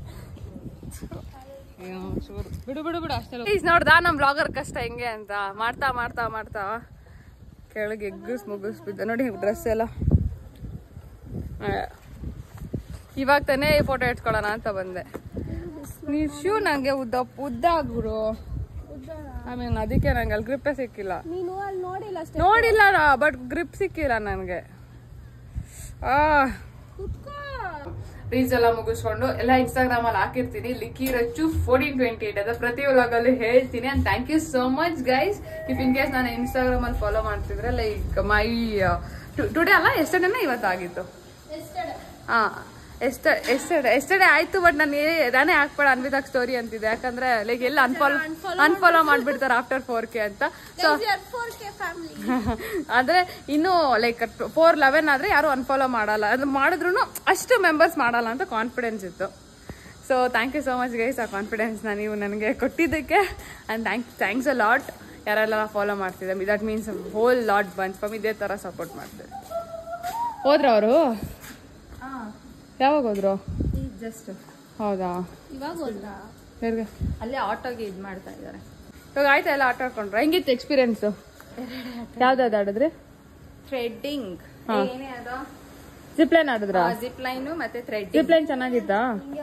ಬಿಡು ಬಿಡು ಬಿಡು ಅಷ್ಟೆಲ್ಲ ಈಸ್ ನೋಡ್ದಾ ನಮ್ಮ ಬ್ಲಾಗರ್ ಕಷ್ಟ ಹೆಂಗೆ ಅಂತ ಮಾಡ್ತಾ ಮಾಡ್ತಾ ಮಾಡ್ತಾ ಕೆಳಗೆ ಎಗ್ಗಿಸ್ ಮುಗಿಸ್ ಬಿದ್ದ ನೋಡಿ ಡ್ರೆಸ್ ಎಲ್ಲ ಆ, ಇವಾಗ ತಾನೇ ಫೋಟೋ ಇಟ್ಕೊಳ್ಳೋಣ ಅಂತ ಬಂದೆ ನೀವು ಶೂ ನಂಗೆ ಉದ್ದ ಉದ್ದ ಗುರು ಆಮೇಲೆ ಅದಕ್ಕೆ ನಂಗೆ ಅಲ್ಲಿ ಗ್ರಿಪ್ಪೇ ಸಿಕ್ಕಿಲ್ಲ ನೀನು ಅಲ್ಲಿ ನೋಡಿಲ್ಲ ಅಷ್ಟೇ ನೋಡಿಲ್ಲ ಬಟ್ ಗ್ರಿಪ್ ಸಿಕ್ಕಿಲ್ಲ ನನಗೆ ಆ ರೀಲ್ಸ್ ಎಲ್ಲ ಮುಗಿಸ್ಕೊಂಡು ಎಲ್ಲ ಇನ್ಸ್ಟಾಗ್ರಾಮ್ ಅಲ್ಲಿ ಹಾಕಿರ್ತೀನಿ ಲಿಕ್ಕಿ ರಚ್ಚು ಫೋರ್ಟೀನ್ ಟ್ವೆಂಟಿ ಏಟ್ ಅದ ಪ್ರತಿ ವ್ಲಾಗ್ ಅಲ್ಲಿ ಹೇಳ್ತೀನಿ and thank you so much guys if in case ನಾನು ಇನ್ಸ್ಟಾಗ್ರಾಮ್ ಅಲ್ಲಿ ಫಾಲೋ ಮಾಡ್ತಿದ್ರೆ ಲೈಕ್ ಮೈ ಟುಡೇ ಅಲ್ಲ ಎಸ್ಟರ್ಡೇನೆ ಇವತ್ತಾಗಿತ್ತು ಹಾ ಎಷ್ಟ ಎಸ್ಟರ್ಡೆ ಎಸ್ಟರ್ಡೆ ಆಯ್ತು ಬಟ್ ನಾನು ನಾನೇ ಹಾಕ್ಬೇಡ ಅನ್ವಿತಾಗ್ ಸ್ಟೋರಿ ಅಂತಿದೆ ಯಾಕಂದ್ರೆ ಲೈಕ್ ಎಲ್ಲ ಅನ್ಫಾಲೋ ಅನ್ಫಾಲೋ ಮಾಡ್ಬಿಡ್ತಾರೆ ಆಫ್ಟರ್ ಫೋರ್ ಕೆ ಅಂತ ಸೊ ಫೋರ್ ಕೆ ಫ್ಯಾಮಿಲಿ ಆದ್ರೆ ಇನ್ನು ಲೈಕ್ ಫೋರ್ ಲೆವೆನ್ ಆದ್ರೆ ಯಾರು ಅನ್ಫಾಲೋ ಮಾಡಲ್ಲ ಅದು ಮಾಡಿದ್ರು ಅಷ್ಟು ಮೆಂಬರ್ಸ್ ಮಾಡಲ್ಲ ಅಂತ ಕಾನ್ಫಿಡೆನ್ಸ್ ಇತ್ತು so thank you so much guys ಆ ಕಾನ್ಫಿಡೆನ್ಸ್ನ ನೀವು ನನಗೆ ಕೊಟ್ಟಿದ್ದಕ್ಕೆ and thank thanks a lot ಯಾರೆಲ್ಲ ಫಾಲೋ ಮಾಡ್ತಿದ್ದೆ that means whole lot bunch from ಇದೇ ಥರ ಸಪೋರ್ಟ್ ಮಾಡ್ತಾರೆ ಹೋದ್ರ ಅವರು ಯಾವಾಗ ಹೋದ್ರು ಜಸ್ಟ್ ಹೌದಾ ಇವಾಗ ಹೋದ್ರಾ ಹೇಗೆ ಅಲ್ಲೇ ಆಟೋಗೆ ಇದ್ ಮಾಡ್ತಾ ಇದ್ದಾರೆ ಇವಾಗ ಆಯ್ತಾ ಎಲ್ಲ ಆಟ ಆಡ್ಕೊಂಡ್ರ ಹೆಂಗಿತ್ತು ಎಕ್ಸ್ಪೀರಿಯನ್ಸು ಯಾವ್ದಾವ್ದು ಆಡಿದ್ರಿ ಥ್ರೆಡ್ಡಿಂಗ್ ಹಾ. ಏನೇ ಅದು ಜಿಪ್ಲೈನ್ ಆಡಿದ್ರಾ ಜಿಪ್ ಲೈನು ಮತ್ತೆ ಥ್ರೆಡ್ಡಿಂಗ್ ಜಿಪ್ಲೈನ್ ಚೆನ್ನಾಗಿತ್ತಾ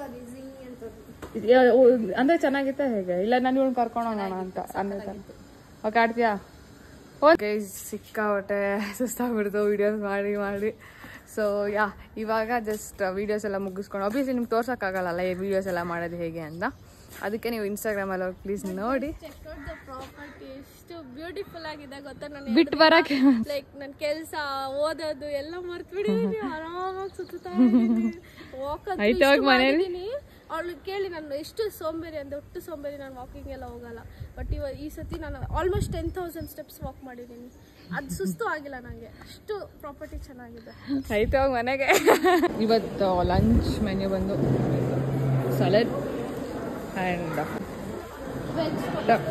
ಯಾ- ಓ, ಅಂದ್ರೆ ಚೆನ್ನಾಗಿತ್ತ ಹೇಗೆ ಇಲ್ಲ ನಾನು ಇವಳು ಕರ್ಕೊಂಡು ಹೋಗೋಣ ಅಂತ ಅಂದ್ರೆ ಓಕೆ ಆಡ್ತೀಯಾ ಓಕೆ ಸಿಕ್ಕಾಬಟ್ಟೆ ಸುಸ್ತಾಗ್ಬಿಡ್ತು ವಿಡಿಯೋಸ್ ಮಾಡಿ ಮಾಡಿ ಸೊ ಯಾ ಇವಾಗ ಜಸ್ಟ್ ವಿಡಿಯೋಸ್ ಎಲ್ಲ ಮುಗಿಸ್ಕೊಂಡು ಆಬ್ವಿಯಸ್ಲಿ ನಿಮ್ಗೆ ತೋರ್ಸೋಕ್ಕಾಗಲ್ಲ ಈ ವಿಡಿಯೋಸ್ ಎಲ್ಲ ಮಾಡೋದು ಹೇಗೆ ಅಂತ ಅದಕ್ಕೆ ನೀವು ಇನ್ಸ್ಟಾಗ್ರಾಮಲ್ಲಿ ಹೋಗಿ ಪ್ಲೀಸ್ ನೋಡಿ ಪ್ರಾಪರ್ಟಿ ಎಷ್ಟು ಬ್ಯೂಟಿಫುಲ್ ಆಗಿದೆ ಗೊತ್ತಾ ನಾನು ಬಿಟ್ಟು ಬರಕ್ಕೆ ಲೈಕ್ ನನ್ನ ಕೆಲಸ ಓದೋದು ಎಲ್ಲ ಮರ್ತು ಬಿಟ್ಟಿದ್ದೀನಿ ಆರಾಮಾಗಿ ಸುತ್ತಾ ಇದ್ದೀನಿ ಆಯ್ತು, ಹೋಗ್ ಮನೇಲಿ? ಅವಳು ಕೇಳಿ ನಾನು ಎಷ್ಟು ಸೋಂಬೇರಿ ಅಂದ್ರೆ ಒಟ್ಟು ಸೋಂಬೇರಿ ನಾನು ವಾಕಿಂಗ್ ಎಲ್ಲ ಹೋಗಲ್ಲ ಬಟ್ ಇವ ಈ ಸತಿ ನಾನು almost ten thousand steps walk ಮಾಡಿದ್ದೀನಿ ಅದು ಸುಸ್ತು ಆಗಿಲ್ಲ ನನಗೆ ಅಷ್ಟು ಪ್ರಾಪರ್ಟಿ ಚೆನ್ನಾಗಿದೆ ಆಯ್ತು ಹೋಗಿ ಮನೆಗೆ ಇವತ್ತು ಲಂಚ್ ಮೆನ್ಯೂ ಬಂದು salad and veg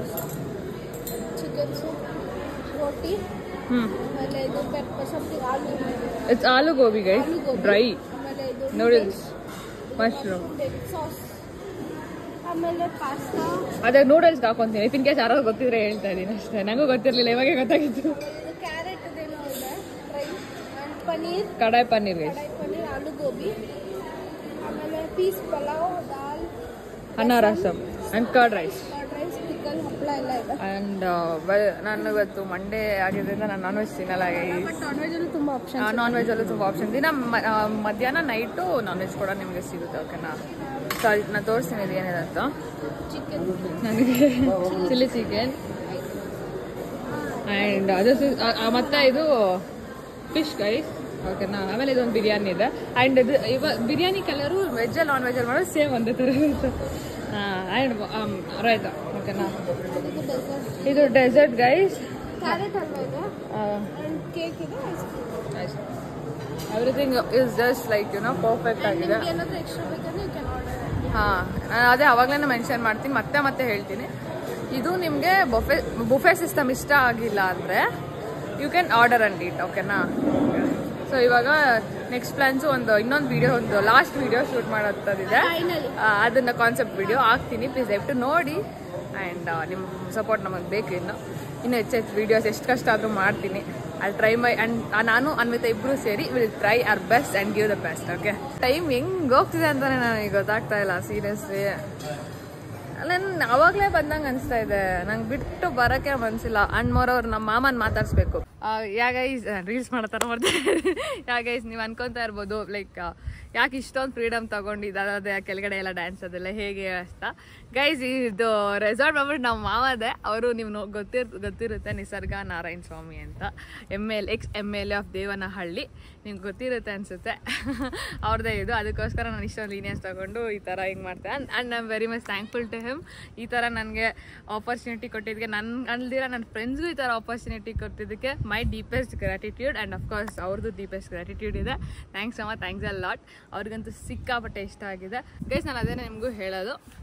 chicken soup roti ಹ್ಞೂ ಆಮೇಲೆ ಇದು pepper something aloo it's aloo gobi guys dry ಆಮೇಲೆ ಇದು ನೂಡಲ್ಸ್ ಮಶ್ರೂಮ್ ಸಾಸ್ ಆಮೇಲೆ ಪಾಸ್ತಾ ಅದೇ ನೂಡಲ್ಸ್ ಹಾಕೊಂತೀನಿ ಇಫ್ ಇನ್ ಕೇಸ್ ಯಾರೋ ಗೊತ್ತಿದ್ರೆ ಹೇಳ್ತಾ ಇದ್ದೀನಿ ಅಷ್ಟೇ ನನಗೂ ಗೊತ್ತಿರಲಿಲ್ಲ ಇವಾಗೆ ಗೊತ್ತಾಗಿತ್ತು ಇದು ಕ್ಯಾರೆಟ್ ಏನೋ ಇದೆ ಫ್ರೈ ಆ್ಯಂಡ್ ಪನೀರ್ ಕಡಾಯಿ ಪನ್ನೀರ್ ಗೈಸ್ ಕಡಾಯಿ ಪನೀರ್ ಆಲೂ ಗೋಬಿ ಆಮೇಲೆ ಪೀಸ್ ಪಲಾವ್ ದಾಲ್ ಅನ್ನ rasam and curd rice curd rice pickle ಹಪ್ಪಳ ಎಲ್ಲ ಇದೆ ಆ್ಯಂಡ್ ನಾನು ಇವತ್ತು ಮಂಡೇ ಆಗಿದ್ದರಿಂದ ನಾನು ನಾನ್ ವೆಜ್ ತಿನ್ನಲ್ಲ ಬಟ್ ನಾನ್ ವೆಜ್ ತುಂಬ ಆಪ್ಷನ್ ನಾನ್ ವೆಜ್ ಅಲ್ಲೂ ತುಂಬ ಆಪ್ಷನ್ ದಿನ ಮ- ಆ, ಮಧ್ಯಾಹ್ನ ನೈಟು ನಾನ್ ವೆಜ್ ಕೂಡ ನಿಮಗೆ ಸಿಗುತ್ತೆ ಓಕೆನಾ ಸಾರಿ ನಾನು ತೋರಿಸ್ತೀನಿ ಇದು ಏನಿದೆ ಅಂತ ಚಿಕನ್ ನನಗೆ ಚಿಲ್ಲಿ ಚಿಕನ್ ಆ್ಯಂಡ್ ಅದು ಸಿ- ಆ- ಆ, ಮತ್ತೆ ಇದು ಫಿಶ್ ಗೈಸ್ ಓಕೆನಾ ಆಮೇಲೆ ಇದೊಂದು ಬಿರಿಯಾನಿ ಇದೆ ಆ್ಯಂಡ್ ಇದು ಇವ ಬಿರಿಯಾನಿ ಕಲರು ವೆಜ್ಜಲ್ಲಿ ನಾನ್ ವೆಜ್ಜಲ್ಲಿ ಮಾಡೋದು ಸೇಮ್ ಒಂದೇ ಥರ ಇರುತ್ತೆ ಆ್ಯಂಡ್ ರೈತ ಓಕೆನಾ ಇದಕ್ಕೆ ಡೆಸರ್ಟ್ ಇದು ಡೆಸರ್ಟ್ ಗೈಸ್ ಕ್ಯಾರೆಟ್ ಹಲ್ವಾ ಇದೆ ಆ್ಯಂಡ್ ಕೇಕ್ ಇದೆ ice cream everything is just like you know perfect ಆಗಿದೆ ನಿಮ್ಗೆ ಏನಾದರೂ ಎಕ್ಸ್ಟ್ರಾ ಬೇಕಂದ್ರೆ ಯು ಕ್ಯಾನ್ ಆರ್ಡರ್ ಹಾ ನಾನು ಅದೇ ಅವಾಗಲೇ ಮೆನ್ಷನ್ ಮಾಡ್ತೀನಿ ಮತ್ತೆ ಮತ್ತೆ ಹೇಳ್ತೀನಿ ಇದು ನಿಮಗೆ ಬೊಫೆ ಬುಫೆ ಸಿಸ್ಟಮ್ ಇಷ್ಟ ಆಗಿಲ್ಲ ಅಂದರೆ you can order and it ಓಕೆನಾ ಸೊ ಇವಾಗ ನೆಕ್ಸ್ಟ್ ಪ್ಲಾನ್ಸು ಒಂದು ಇನ್ನೊಂದು ವಿಡಿಯೋ ಒಂದು ಲಾಸ್ಟ್ ವಿಡಿಯೋ ಶೂಟ್ ಮಾಡೋಂಥದ್ದಿದೆ ಫೈನಲಿ ಆ, ಅದನ್ನ ಕಾನ್ಸೆಪ್ಟ್ ವಿಡಿಯೋ ಹಾಕ್ತೀನಿ ಪ್ಲೀಸ್ ದಯವಿಟ್ಟು ನೋಡಿ ಆ್ಯಂಡ್ ನಿಮ್ಮ ಸಪೋರ್ಟ್ ನಮಗೆ ಬೇಕು ಇನ್ನು ಇನ್ನು ಹೆಚ್ಚು ಹೆಚ್ಚು ವೀಡಿಯೋಸ್ ಎಷ್ಟು ಕಷ್ಟ ಆದರೂ ಮಾಡ್ತೀನಿ ಅಲ್ಲಿ ಟ್ರೈ ಮೈ ಆ್ಯಂಡ್ ನಾನು ಅನ್ವಿತ ಇಬ್ಬರು ಸೇರಿ will try our best and give the best okay time ಹೆಂಗೆ ಹೋಗ್ತಿದೆ ಅಂತಲೇ ನನಗೆ ಗೊತ್ತಾಗ್ತಾ ಇಲ್ಲ ಸೀರಿಯಸ್ಲಿ ನನ್ನ ಅವಾಗಲೇ ಬಂದಂಗೆ ಅನಿಸ್ತಾ ಇದೆ ನಂಗೆ ಬಿಟ್ಟು ಬರೋಕ್ಕೆ ಮನಸ್ಸಿಲ್ಲ ಅಂಡ್ ಮೋರವ್ರು ನಮ್ಮ ಮಾಮನ ಮಾತಾಡಿಸ್ಬೇಕು ಯಾಗ ಈಸ್ ರೀಲ್ಸ್ ಮಾಡತ್ತಾರ ಮಾಡ್ತಾರೆ ಯಾಗ ಈಸ್ ನೀವು ಅನ್ಕೊತಾ ಇರ್ಬೋದು ಲೈಕ್ ಯಾಕೆ ಇಷ್ಟೊಂದು ಫ್ರೀಡಮ್ ತಗೊಂಡಿದ್ದಾರೆ ಕೆಳಗಡೆ ಎಲ್ಲ ಡ್ಯಾನ್ಸ್ ಅದೆಲ್ಲ ಹೇಗೆ ಅಂತ ಗೈಸ್ ಇದು ರೆಸಾರ್ಟ್ ಬಂದ್ಬಿಟ್ಟು ನಮ್ಮ ಮಾವದೆ ಅವರು ನೀವು ನೋ ಗೊತ್ತಿರ್ ಗೊತ್ತಿರುತ್ತೆ ನಿಸರ್ಗ ನಾರಾಯಣ ಸ್ವಾಮಿ ಅಂತ M L X M L A of Devanahalli ನಿಮ್ಗೆ ಗೊತ್ತಿರುತ್ತೆ ಅನಿಸುತ್ತೆ ಅವ್ರದ್ದೇ ಇದು ಅದಕ್ಕೋಸ್ಕರ ನಾನು ಇಷ್ಟೊಂದು ಲೀನಿಯನ್ಸ್ ತಗೊಂಡು ಈ ಥರ ಹಿಂಗೆ ಮಾಡ್ತೆ and I am very much thankful to him ಈ ಥರ ನನಗೆ ಆಪರ್ಚುನಿಟಿ ಕೊಟ್ಟಿದ್ದಕ್ಕೆ ನನ್ನ ಅಲ್ದಿರ ನನ್ನ ಫ್ರೆಂಡ್ಸ್ಗೂ ಈ ಥರ ಆಪರ್ಚುನಿಟಿ ಕೊಟ್ಟಿದ್ದಕ್ಕೆ my deepest gratitude and of course ಅವ್ರದ್ದು ಡೀಪೆಸ್ಟ್ ಗ್ರ್ಯಾಟಿಟ್ಯೂಡ್ ಇದೆ ಥ್ಯಾಂಕ್ಸ್ ಅಮ್ಮ ಥ್ಯಾಂಕ್ಸ್ ಅ ಲಾಟ್ ಅವ್ರಿಗಂತೂ ಸಿಕ್ಕಾಪಟ್ಟೆ ಇಷ್ಟ ಆಗಿದೆ ಗೈಸ್ ನಾನು ಅದೇನೇ ನಿಮಗೂ ಹೇಳೋದು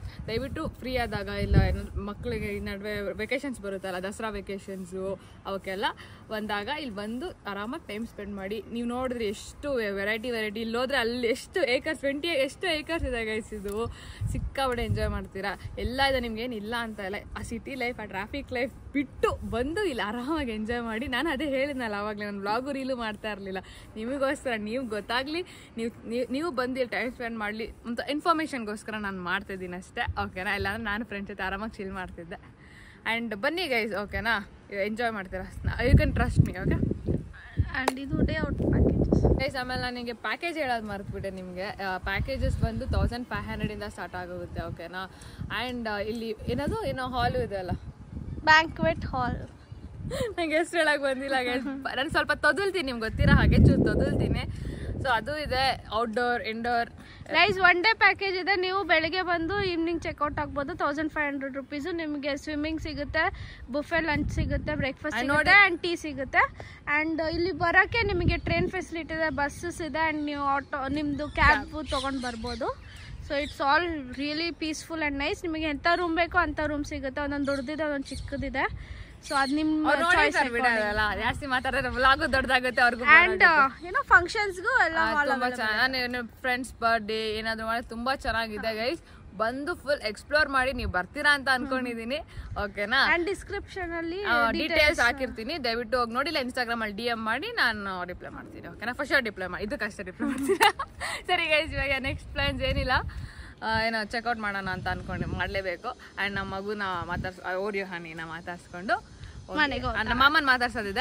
ದಯವಿಟ್ಟು ಫ್ರೀ ಆದಾಗ ಇಲ್ಲ ಏನಾದ್ರು ಮಕ್ಕಳಿಗೆ ಈ ನಡುವೆ ವೆಕೇಶನ್ಸ್ ಬರುತ್ತಲ್ಲ ದಸರಾ ವೆಕೇಶನ್ಸು ಅವಕ್ಕೆಲ್ಲ ಬಂದಾಗ ಇಲ್ಲಿ ಬಂದು ಆರಾಮಾಗಿ ಟೈಮ್ ಸ್ಪೆಂಡ್ ಮಾಡಿ ನೀವು ನೋಡಿದ್ರೆ ಎಷ್ಟು ವೆರೈಟಿ ವೆರೈಟಿ ಇಲ್ಲಿ ಹೋದ್ರೆ ಅಲ್ಲಿ ಎಷ್ಟು ಏಕರ್ಸ್ ಟ್ವೆಂಟಿ ಎಷ್ಟು ಏಕರ್ಸ್ ಇದೆ ಗೈಸ್ ಇದು ಸಿಕ್ಕಾಬಡೆ ಎಂಜಾಯ್ ಮಾಡ್ತೀರಾ ಎಲ್ಲ ಇದೆ ನಿಮ್ಗೆ ಏನು ಇಲ್ಲ ಅಂತ ಇಲ್ಲ ಆ ಸಿಟಿ ಲೈಫ್ ಆ ಟ್ರಾಫಿಕ್ ಲೈಫ್ ಬಿಟ್ಟು ಬಂದು ಇಲ್ಲಿ ಆರಾಮಾಗಿ ಎಂಜಾಯ್ ಮಾಡಿ ನಾನು ಅದೇ ಹೇಳಿದ್ನಲ್ಲ ಅವಾಗಲೇ ನಾನು ಬ್ಲಾಗು ರೀಲು ಮಾಡ್ತಾ ಇರಲಿಲ್ಲ ನಿಮಗೋಸ್ಕರ ನೀವು ಗೊತ್ತಾಗಲಿ ನೀವು ನೀವು- ನೀವು ಬಂದು ಇಲ್ಲಿ ಟೈಮ್ ಸ್ಪೆಂಡ್ ಮಾಡಲಿ ಅಂತ ಇನ್ಫಾರ್ಮೇಷನ್ಗೋಸ್ಕರ ನಾನು ಮಾಡ್ತಿದ್ದೀನಿ ಅಷ್ಟೇ ಓಕೆನಾ ಇಲ್ಲಾಂದ್ರೆ ನಾನು ಫ್ರೆಂಡ್ಸ್ ಜೊತೆ ಆರಾಮಾಗಿ ಚಿಲ್ ಮಾಡ್ತಿದ್ದೆ ಆ್ಯಂಡ್ ಬನ್ನಿ ಗೈಸ್ ಓಕೆನಾ ಎಂಜಾಯ್ ಮಾಡ್ತೀರಾ you can trust me okay and ಇದು ಡೇ ಔಟ್ ಪ್ಯಾಕೇಜಸ್ ಗೈಸ್ ಆಮೇಲೆ ನಾನು ನಿಮಗೆ ಪ್ಯಾಕೇಜ್ ಹೇಳೋದು ಮರ್ತ್ಬಿಟ್ಟೆ ನಿಮಗೆ ಪ್ಯಾಕೇಜಸ್ ಬಂದು ತೌಸಂಡ್ ಫೈವ್ ಹಂಡ್ರೆಡಿಂದ ಸ್ಟಾರ್ಟ್ ಆಗೋಗುತ್ತೆ ಓಕೆನಾ ಆ್ಯಂಡ್ ಇಲ್ಲಿ ಏನದು ಏನೋ ಹಾಲು ಇದೆ ಅಲ್ಲ ಬ್ಯಾಂಕ್ವೆಟ್ ಹಾಲ್ ನಂಗೆ ಎಷ್ಟು ಹೇಳಕ್ ಬಂದಿಲ್ಲ ನಾನು ಸ್ವಲ್ಪ ತೊದಲ್ತೀನಿ ನಿಮ್ಗೆ ಗೊತ್ತಿರೋ ಹಾಗೆ ಚೂರು ತೊದಲ್ತೀನಿ ಸೊ ಅದು ಇದೆ outdoor indoor guys one day package ಇದೆ ನೀವು ಬೆಳಿಗ್ಗೆ ಬಂದು ಈವ್ನಿಂಗ್ ಚೆಕ್ಔಟ್ ಆಗ್ಬೋದು ತೌಸಂಡ್ ಫೈವ್ ಹಂಡ್ರೆಡ್ ರುಪೀಸು ನಿಮಗೆ ಸ್ವಿಮ್ಮಿಂಗ್ ಸಿಗುತ್ತೆ ಬುಫೆ ಲಂಚ್ ಸಿಗುತ್ತೆ ಬ್ರೇಕ್ಫಾಸ್ಟ್ And ಸಿಗುತ್ತೆ ಆ್ಯಂಡ್ ಟೀ ಸಿಗುತ್ತೆ ಆ್ಯಂಡ್ ಇಲ್ಲಿ ಬರೋಕ್ಕೆ ನಿಮಗೆ ಟ್ರೈನ್ ಫೆಸಿಲಿಟಿ ಇದೆ ಬಸ್ಸಸ್ ಇದೆ ಆ್ಯಂಡ್ ನೀವು ಆಟೋ ನಿಮ್ಮದು ಕ್ಯಾಬ್ ತೊಗೊಂಡು ಬರ್ಬೋದು so it's all really peaceful and nice ನಿಮಗೆ ಎಂಥ ರೂಮ್ ಬೇಕೋ ಅಂಥ ರೂಮ್ ಸಿಗುತ್ತೆ ಒಂದೊಂದು ದೊಡ್ಡದಿದೆ ಒಂದೊಂದು ಚಿಕ್ಕದಿದೆ ಸೊ ಅದು ನಿಮ್ಮ ಚಾಯ್ಸ್ ಬಿಡಲ್ಲ ಜಾಸ್ತಿ ಮಾತಾಡಿದ್ರೆ ವ್ಲಾಗು ದೊಡ್ಡದಾಗುತ್ತೆ ಅವ್ರಿಗೂ ಆ್ಯಂಡ್ ಏನೋ ಫಂಕ್ಷನ್ಸ್ಗೂ ಎಲ್ಲ ಹಾಲ್ ತುಂಬಾ ಚೆನ್ನಾಗಿ ಫ್ರೆಂಡ್ಸ್ ಬರ್ಡೇ ಏನಾದ್ರು ಮಾಡಿ ತುಂಬಾ ಚೆನ್ನಾಗಿದೆ ಗೈಸ್ ಬಂದು ಫುಲ್ ಎಕ್ಸ್ಪ್ಲೋರ್ ಮಾಡಿ ನೀವು ಬರ್ತೀರಾ ಅಂತ ಅನ್ಕೊಂಡಿದೀನಿ ಓಕೆನಾ ಆ್ಯಂಡ್ ಡಿಸ್ಕ್ರಿಪ್ಷನಲ್ಲಿ ಡೀಟೇಲ್ಸ್ ಹಾಕಿರ್ತೀನಿ ದಯವಿಟ್ಟು ಹೋಗಿ ನೋಡಿಲ್ಲ ಇನ್ಸ್ಟಾಗ್ರಾಮ್ ಅಲ್ಲಿ ಡಿ ಎಂ ಮಾಡಿ ನಾನು ರಿಪ್ಲೈ ಮಾಡ್ತೀನಿ ಓಕೆನಾ ಫಸ್ಟ್ ರಿಪ್ಲೈ ಮಾಡಿ ಇದಕ್ಕಷ್ಟೇ ರಿಪ್ಲೈ ಮಾಡ್ತೀನಿ ಸರಿ ಗೈಸ್ ಇವಾಗ ನೆಕ್ಸ್ಟ್ ಪ್ಲಾನ್ಸ್ ಏನಿಲ್ಲ ಆ, ಏನೋ ಚೆಕ್ಔಟ್ ಮಾಡೋಣ ಅಂತ ಅನ್ಕೊಂಡು ಮಾಡಲೇಬೇಕು ಆ್ಯಂಡ್ ನಮ್ಮ ಮಗುನ ಮಾತಾಡ್ಸ್ ಓರಿಯೋ ಹನಿನ ಮಾತಾಡ್ಸ್ಕೊಂಡು ಹೋಗಿ- ಮನೆಗೆ ಆ, ನಮ್ಮ ಮಾಮನ್ ಮಾತಾಡ್ಸೋದಿದೆ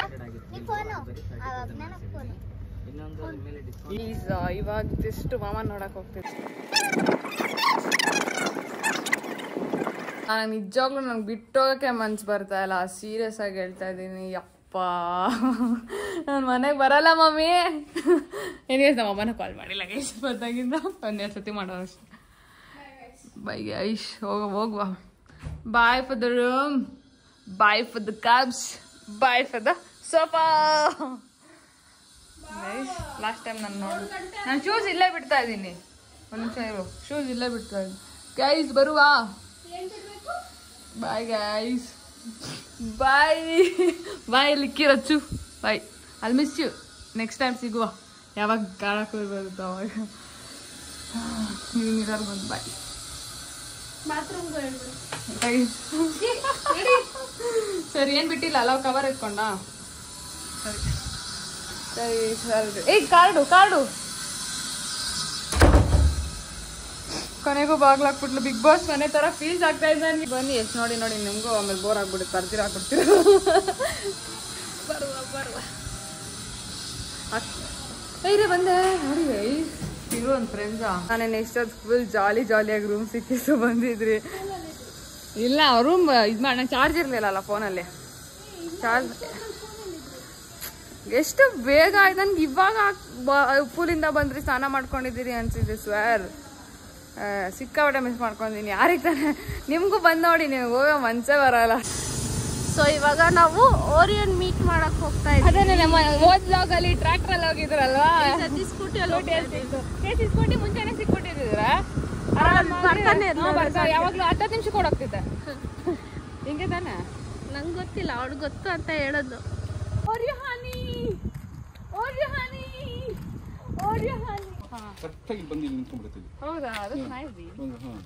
Please, ಆ, ಇವಾಗ ಜಸ್ಟ್ ಮಾಮನ್ ನೋಡಕ್ ಹೋಗ್ತೀನಿ ನಾನು ನಿಜವಾಗ್ಲೂ ನಂಗೆ ಬಿಟ್ಟೋಗಕ್ಕೆ ಮನ್ಸು ಬರ್ತಾ ಇಲ್ಲ ಸೀರಿಯಸ್ ಆಗಿ ಹೇಳ್ತಾ ಇದ್ದೀನಿ ಯಪ್ಪ ನಾನು ಮನೆಗೆ ಬರಲ್ಲ ಮಮ್ಮಿ ಏನಿಗೆ ನಮ್ಮ ಅಮ್ಮನ ಕಾಲ್ ಮಾಡಿಲ್ಲ ಗೈಸ್ ಬಂದಾಗಿಂದ ಒಂದೆರಡು ಸತಿ ಮಾಡೋಣ ಅಷ್ಟೇ ಬೈ ಗೈಶ್ ಹೋಗ ಹೋಗುವ bye for the room bye for the cubs bye for the sofa last time ನಾನು ನೋಡಿ ನಾನು ಶೂಸ್ ಇಲ್ಲೇ ಬಿಡ್ತಾ ಇದ್ದೀನಿ ಒಂದು ನಿಮಿಷ ಇರು ಶೂಸ್ ಇಲ್ಲೇ ಬಿಡ್ತಾ ಇದ್ದೀನಿ ಗೈಸ್ ಬರುವ ಬಾಯ್ ಗೈಸ್ ಬಾಯ್ ಬಾಯ್ ಲಿಕ್ಕಿರಚ್ಚು ಬಾಯ್ ಅಲ್ಲಿ ಮಿಸ್ ಯು ನೆಕ್ಸ್ಟ್ ಟೈಮ್ ಸಿಗುವ ಯಾವಾಗ ಕಾಣಕ್ಕೆ ಬರುತ್ತೆ ಅವಾಗ ನೀವು ನೀರಲ್ಲಿ ಬಂದು ಬಾಯ್ ಸರಿ ಏನ್ ಬಿಟ್ಟಿಲ್ಲ ಅಲ್ಲ ಕವರ್ ಇಟ್ಕೊಂಡ ಸರಿ ಸರಿ ಸರಿ ಏ ಕಾರ್ಡು ಕಾರ್ಡು ಕೊನೆಗೂ ಬಾಗ್ಲಾಕ್ಬಿಟ್ಲು ಬಿಗ್ ಬಾಸ್ ಮನೆ ತರ ಫೀಲ್ಸ್ ಆಗ್ತಾ ಇದ್ದಾನೆ ಬನ್ನಿ ಎಷ್ಟು ನೋಡಿ ನೋಡಿ ನಿಮ್ಗೂ ಆಮೇಲೆ ಬೋರ್ ಆಗ್ಬಿಡುತ್ತೆ ಬರ್ತೀರಾ ಹಾಕ್ಬಿಡ್ತೀರ ಬರುವ ಬರುವ ಐರೇ ಬಂದೆ ನೋಡಿ ಇರು ಒಂದು ಫ್ರೆಂಡ್ಸಾ ನಾನೇನು ಎಷ್ಟೊತ್ತು ಫುಲ್ ಜಾಲಿ ಜಾಲಿಯಾಗಿ ರೂಮ್ ಸಿಕ್ಕಿಸು ಬಂದಿದ್ರಿ ಇಲ್ಲ ರೂಮ್ ಇದು ಮಾಡಿ ನಂಗೆ ಚಾರ್ಜ್ ಇರಲಿಲ್ಲ ಫೋನಲ್ಲಿ ಚಾರ್ಜ್ ಎಷ್ಟು ಬೇಗ ಆಯ್ತು ನನ್ಗೆ ಇವಾಗ ಉಪ್ಪುಲಿಂದ ಬಂದ್ರಿ ಸ್ನಾನ ಮಾಡ್ಕೊಂಡಿದ್ದೀರಿ ಅನ್ಸಿದೆ ಸ್ವೇರ್ ಸಿಕ್ಕಾಪಟ್ಟೆ ಮಿಸ್ ಮಾಡ್ಕೊಂಡಿದ್ದೀನಿ ಯಾರಿಗೆ ತಾನೆ ನಿಮಗೂ ಬಂದು ನೋಡಿ ನೀವು ಹೋಗೋ ಮನ್ಸೇ ಬರಲ್ಲ ಸೊ ಇವಾಗ ನಾವು ಓರಿಯನ್ ಮೀಟ್ ಮಾಡಕ್ ಹೋಗ್ತಾ ಇದ್ದೀವಿ ಅದೇ ನಮ್ಮ ಓದ್ ಬ್ಲಾಗ್ ಅಲ್ಲಿ ಟ್ರ್ಯಾಕ್ಟರ್ ಅಲ್ಲಿ ಹೋಗಿದ್ರಲ್ವಾ ಸದ್ಯ ಸ್ಕೂಟಿ ಅಲ್ಲಿ ಸ್ಕೂಟಿ ಮುಂಚೆನೆ ಸಿಕ್ಬಿಟ್ಟಿದ್ರ ಬರ್ತಾನೆ ಇರ್ಲಿಲ್ಲ ಯಾವಾಗ್ಲೂ ಹತ್ತತ್ತು ನಿಮಿಷ ಕೊಡೋಗ್ತಿದ್ದೆ ಹಿಂಗೆ ತಾನೆ ನಂಗೆ ಗೊತ್ತಿಲ್ಲ ಅವ್ಳಿಗೆ ಗೊತ್ತು ಅಂತ ಹೇಳೋದು ಓರ್ಯಹಾನಿ ಓರ್ಯಹಾನಿ ಓರ್ಯಹಾನಿ ಕರೆಕ್ಟಾಗಿ ಬಂದು ನಿಂತ್ಕೊಂಡ್ಬಿಡ್ತೀವಿ ಹೌದಾ ಅದು ನೈಸ್ ಹಾಂ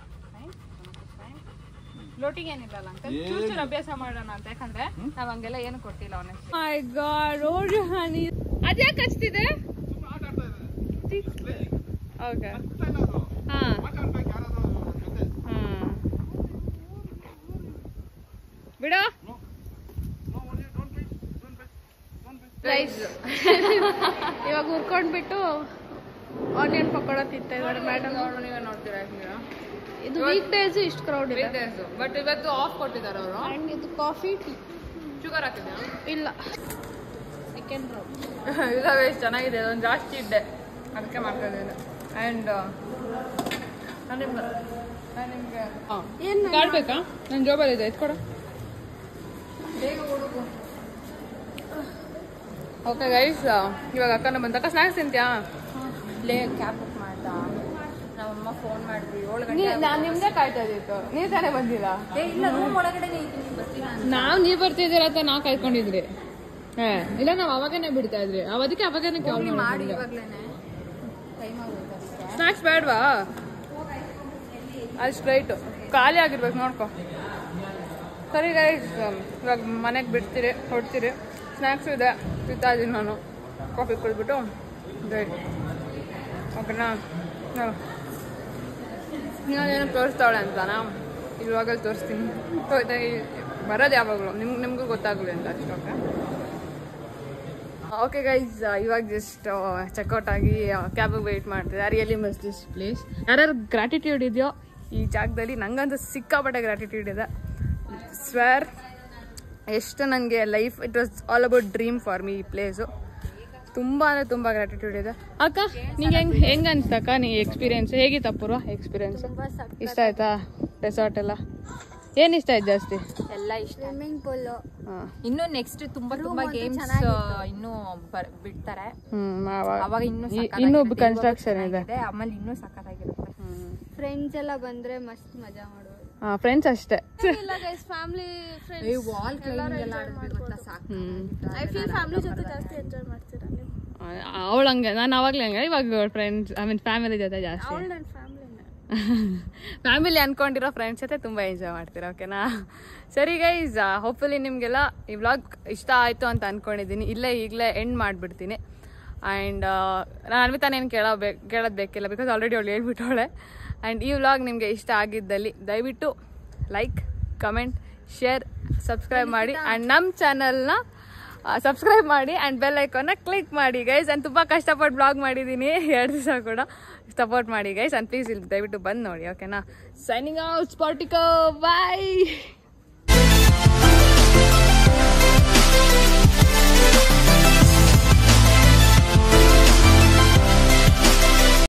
ಲೋಟಿಗೆ ಏನಿಲ್ಲಲ್ಲ ಅಂಕಲ್ ಏನ್- ಚೂರು ಚೂರು ಅಭ್ಯಾಸ ಮಾಡೋಣ ಅಂತ ಯಾಕಂದ್ರೆ ನಾವ್ ಹಂಗೆಲ್ಲ ಏನು ಕೊಟ್ಟಿಲ್ಲ ಅವನಿಗೆ ಮೈ ಗಾಡ್ ಓರ್ಯಹಾನಿ ಅದ್ಯಾಕೆ ಹಚ್ತಿದೆ ಓಕೆ ಹಾ ಹಾ ಬಿಡು ರೈಸ್ ಇವಾಗ ಹುರ್ಕೊಂಡ್ಬಿಟ್ಟು ಆನಿಯನ್ ಪಕೋಡ ತಿಂತಾ ಇದ್ದಾರೆ ಮೇಡಮ್ ನೀವೇ ನೋಡ್ತೀರಾ ಯಾಕಂದ್ರೆ ಇದು ವೀಕ್ ಡೇಸ್ ಇಷ್ಟು ಕ್ರೌಡ್ ಇದೆ ಬಟ್ ಇವತ್ತು ಆಫ್ ಕೊಟ್ಟಿದ್ದಾರೆ ಅವರು ಅಂಡ್ ಇದು ಕಾಫಿ ಟೀ ಶುಗರ್ ಹಾಕಿದ್ಯಾ ಇಲ್ಲ ಸೆಕೆಂಡ್ ರೌಂಡ್ ಇಲ್ಲ ವೇಸ್ಟ್ ಚೆನ್ನಾಗಿದೆ ಅದೊಂದು ಜಾಸ್ತಿ ಇದ್ದೆ ಅದಕ್ಕೆ ಮಾಡ್ತಾ ಇದ್ದೀನಿ ಆ್ಯಂಡ್ ನಾನು ನಿಮ್ಗೆ ನಾನು ನಿಮಗೆ ಹಾಂ ಏನು ಕಾರ್ಡ್ ಬೇಕಾ ನನ್ನ ಜಾಬಲ್ಲಿ ಇದೆ ಎತ್ಕೊಡ ಬೇಗ ಹುಡುಗು ಓಕೆ ಗೈಸ್ ಇವಾಗ ಅಕ್ಕನ ಬಂದ ಅಕ್ಕ ಸ್ನ್ಯಾಕ್ಸ್ ತಿಂತ್ಯಾ ಲೇ ಕ್ಯಾಬ್ ಬುಕ್ ಮಾಡ್ದ ನಮ್ಮಮ್ಮ ಫೋನ್ ಮಾಡಿದ್ವಿ ಏಳು ನೀ ಗಂಟೆ ನಾನು ನಿಮ್ದೇ ಕಾಯ್ತಾ ಇದ್ದಿತ್ತು ನೀವು ತಾನೇ ಬಂದಿಲ್ಲ ಏ ಇಲ್ಲ ರೂಮ್ ಒಳಗಡೆನೆ ಇದ್ದೀನಿ ಬರ್ತೀರಾ ಅಂತ. ನಾವು ನೀವು ಬರ್ತಿದ್ದೀರ ಅಂತ ನಾವು ಕಾಯ್ಕೊಂಡಿದ್ರಿ ಹಾ ಇಲ್ಲ ನಾವು ಅವಾಗನೇ ಬಿಡ್ತಾ ಇದ್ರಿ ಅವದಕ್ಕೆ ಅವಾಗನೇ ಕಾಲ್ ಮಾಡಿ ಮಾಡಿ ಇವಾಗ್ಲೇನೆ ಟೈಮ್ ಆಗುತ್ತೆ ಅಷ್ಟೇ ಸ್ನಾಕ್ಸ್ ಬೇಡವಾ ಅಲ್ಲಿ ಸ್ಟ್ರೈಟು ಖಾಲಿ ಆಗಿರ್ಬೇಕು ನೋಡ್ಕೊ ಸರಿ ಗೈಸ್ ಇವಾಗ ಮನೆಗೆ ಬಿಡ್ತೀರಿ ಹೊಡ್ತೀರಿ ಸ್ನ್ಯಾಕ್ಸ್ ಇದೆ ತಿಂತಾ ಇದ್ದೀನಿ ನಾನು ಕಾಫಿ ಕುಡಿದ್ಬಿಟ್ಟು ರೈಟ್ ಓಕೆನಾ ನೋಡು ನೀನೇನು ತೋರಿಸ್ತಾವಳೆ ಅಂತಾನಾ ಇವಾಗ ತೋರಿಸ್ತೀನಿ ಹೋಯ್ತಾ ಬರೋದು ಯಾವಾಗಲೂ ನಿಮ್ಗೆ ನಿಮಗೂ ಗೊತ್ತಾಗಲಿ ಅಂತ ಅಷ್ಟು ಓಕೆ ಓಕೆ ಗೈಸ್ ಇವಾಗ ಜಸ್ಟ್ ಚೆಕ್ಔಟ್ ಆಗಿ ಕ್ಯಾಬಿಗೆ ವೆಯ್ಟ್ ಮಾಡ್ತಿದ್ದೆ ರಿಯಲಿ ಮಿಸ್ ದಿಸ್ ಪ್ಲೇಸ್ ಯಾರ್ಯಾರು ಗ್ರಾಟಿಟ್ಯೂಡ್ ಇದೆಯೋ ಈ ಜಾಗದಲ್ಲಿ ನಂಗಂತೂ ಸಿಕ್ಕಾಪಟ್ಟೆ ಗ್ರಾಟಿಟ್ಯೂಡ್ ಇದೆ ಸ್ವೇರ್ ಎಷ್ಟು ನನಗೆ life it was all about dream for me ಈ ಪ್ಲೇಸು ತುಂಬ ಅಂದರೆ ತುಂಬ ಗ್ರಾಟಿಟ್ಯೂಡ್ ಇದೆ ಅಕ್ಕ ನಿಂಗೆ ಹೆಂಗೆ ಹೆಂಗೆ ಅನ್ಸ್ತಕ್ಕ ನೀ ಎಕ್ಸ್ಪೀರಿಯನ್ಸ್ ಹೇಗಿತ್ತು ಅಪೂರ್ವ ಎಕ್ಸ್ಪೀರಿಯನ್ಸ್ ಇಷ್ಟ ಆಯ್ತಾ ರೆಸಾರ್ಟ್ ಎಲ್ಲ ಏನು ಇಷ್ಟ ಆಯ್ತು ಜಾಸ್ತಿ ಎಲ್ಲ ಇಷ್ಟ ಸ್ವಿಮ್ಮಿಂಗ್ ಪೂಲು ಹಾಂ ಇನ್ನು ನೆಕ್ಸ್ಟ್ ತುಂಬಾ ತುಂಬಾ ಗೇಮ್ಸ್ ಇನ್ನು ಬರ್- ಬಿಡ್ತಾರೆ ಹ್ಞೂ ಅವಾಗ ಇನ್ನು ಇನ್ನೂ ಸಖತ್ತಾಗಿರುತ್ತೆ. ಕನ್ಸ್ಟ್ರಕ್ಷನ್ ಇದೆ ಇದೆ ಆಮೇಲೆ ಇನ್ನೂ ಸಖತ್ತಾಗಿರುತ್ತೆ ಫ್ರೆಂಡ್ಸ್ ಎಲ್ಲ ಬಂದ್ರೆ ಮಸ್ತ್ ಮಜಾ ಮಾಡೋದು ಹಾಂ ಫ್ರೆಂಡ್ಸ್ ಅಷ್ಟೇ ಇಲ್ಲ guys family friends wall climbing ಎಲ್ಲ ಆಡಿದ್ವಿ ಗೊತ್ತಾ ಸಾಕು ಐ ಫೀಲ್ ಫ್ಯಾಮಿಲಿ ಜೊತೆ ಜಾಸ್ತಿ ಎಂಜಾಯ್ ಮಾಡ್ತೀರಾ ನೀವು ಅವಳು ಹಂಗೆ ನಾನು ಅವಾಗಲೇ ಹಂಗೆ ಇವಾಗ ಫ್ರೆಂಡ್ಸ್ ಐ ಮೀನ್ ಫ್ಯಾಮಿಲಿ ಜೊತೆ ಜಾಸ್ತಿ ಅವಳು ನನ್ನ ಫ್ಯಾಮಿಲಿನೇ ಫ್ಯಾಮಿಲಿ ಅನ್ಕೊಂಡಿರೋ ಫ್ರೆಂಡ್ಸ್ ಜೊತೆ ತುಂಬ ಎಂಜಾಯ್ ಮಾಡ್ತೀರಾ ಓಕೆನಾ ಸರಿ ಗೈಸ್ ಹೋಪ್ಫುಲಿ ನಿಮಗೆಲ್ಲ ಈ ವ್ಲಾಗ್ ಇಷ್ಟ ಆಯಿತು ಅಂತ ಅಂದ್ಕೊಂಡಿದ್ದೀನಿ ಇಲ್ಲೇ ಈಗಲೇ ಎಂಡ್ ಮಾಡಿಬಿಡ್ತೀನಿ ಆ್ಯಂಡ್ ನಾನು ಅನ್ವಿತಾನೇನು ಕೇಳಬೇಕು ಕೇಳೋದು ಬೇಕಿಲ್ಲ ಬಿಕಾಸ್ ಆಲ್ರೆಡಿ ಅವಳು ಹೇಳ್ಬಿಟ್ಟವಳೆ ಆ್ಯಂಡ್ ಈ ವ್ಲಾಗ್ ನಿಮಗೆ ಇಷ್ಟ ಆಗಿದ್ದಲ್ಲಿ ದಯವಿಟ್ಟು ಲೈಕ್ ಕಮೆಂಟ್ ಶೇರ್ ಸಬ್ಸ್ಕ್ರೈಬ್ ಮಾಡಿ ಆ್ಯಂಡ್ ನಮ್ಮ ಚಾನಲ್ನ ಸಬ್ಸ್ಕ್ರೈಬ್ ಮಾಡಿ ಆ್ಯಂಡ್ ಬೆಲ್ ಐಕಾನ್ನ ಕ್ಲಿಕ್ ಮಾಡಿ ಗೈಸ್ ನಾನು ತುಂಬ ಕಷ್ಟಪಟ್ಟು ಬ್ಲಾಗ್ ಮಾಡಿದ್ದೀನಿ ಎರಡು ದಿವಸ ಕೂಡ ಸಪೋರ್ಟ್ ಮಾಡಿ ಗೈಸ್ ಆ್ಯಂಡ್ ಪ್ಲೀಸ್ ಇಲ್ಲಿ ದಯವಿಟ್ಟು ಬಂದು ನೋಡಿ ಓಕೆನಾ ಸೈನಿಂಗ್ ಔಟ್ ಸ್ಪಾಟಿಕೋ ಬಾಯ್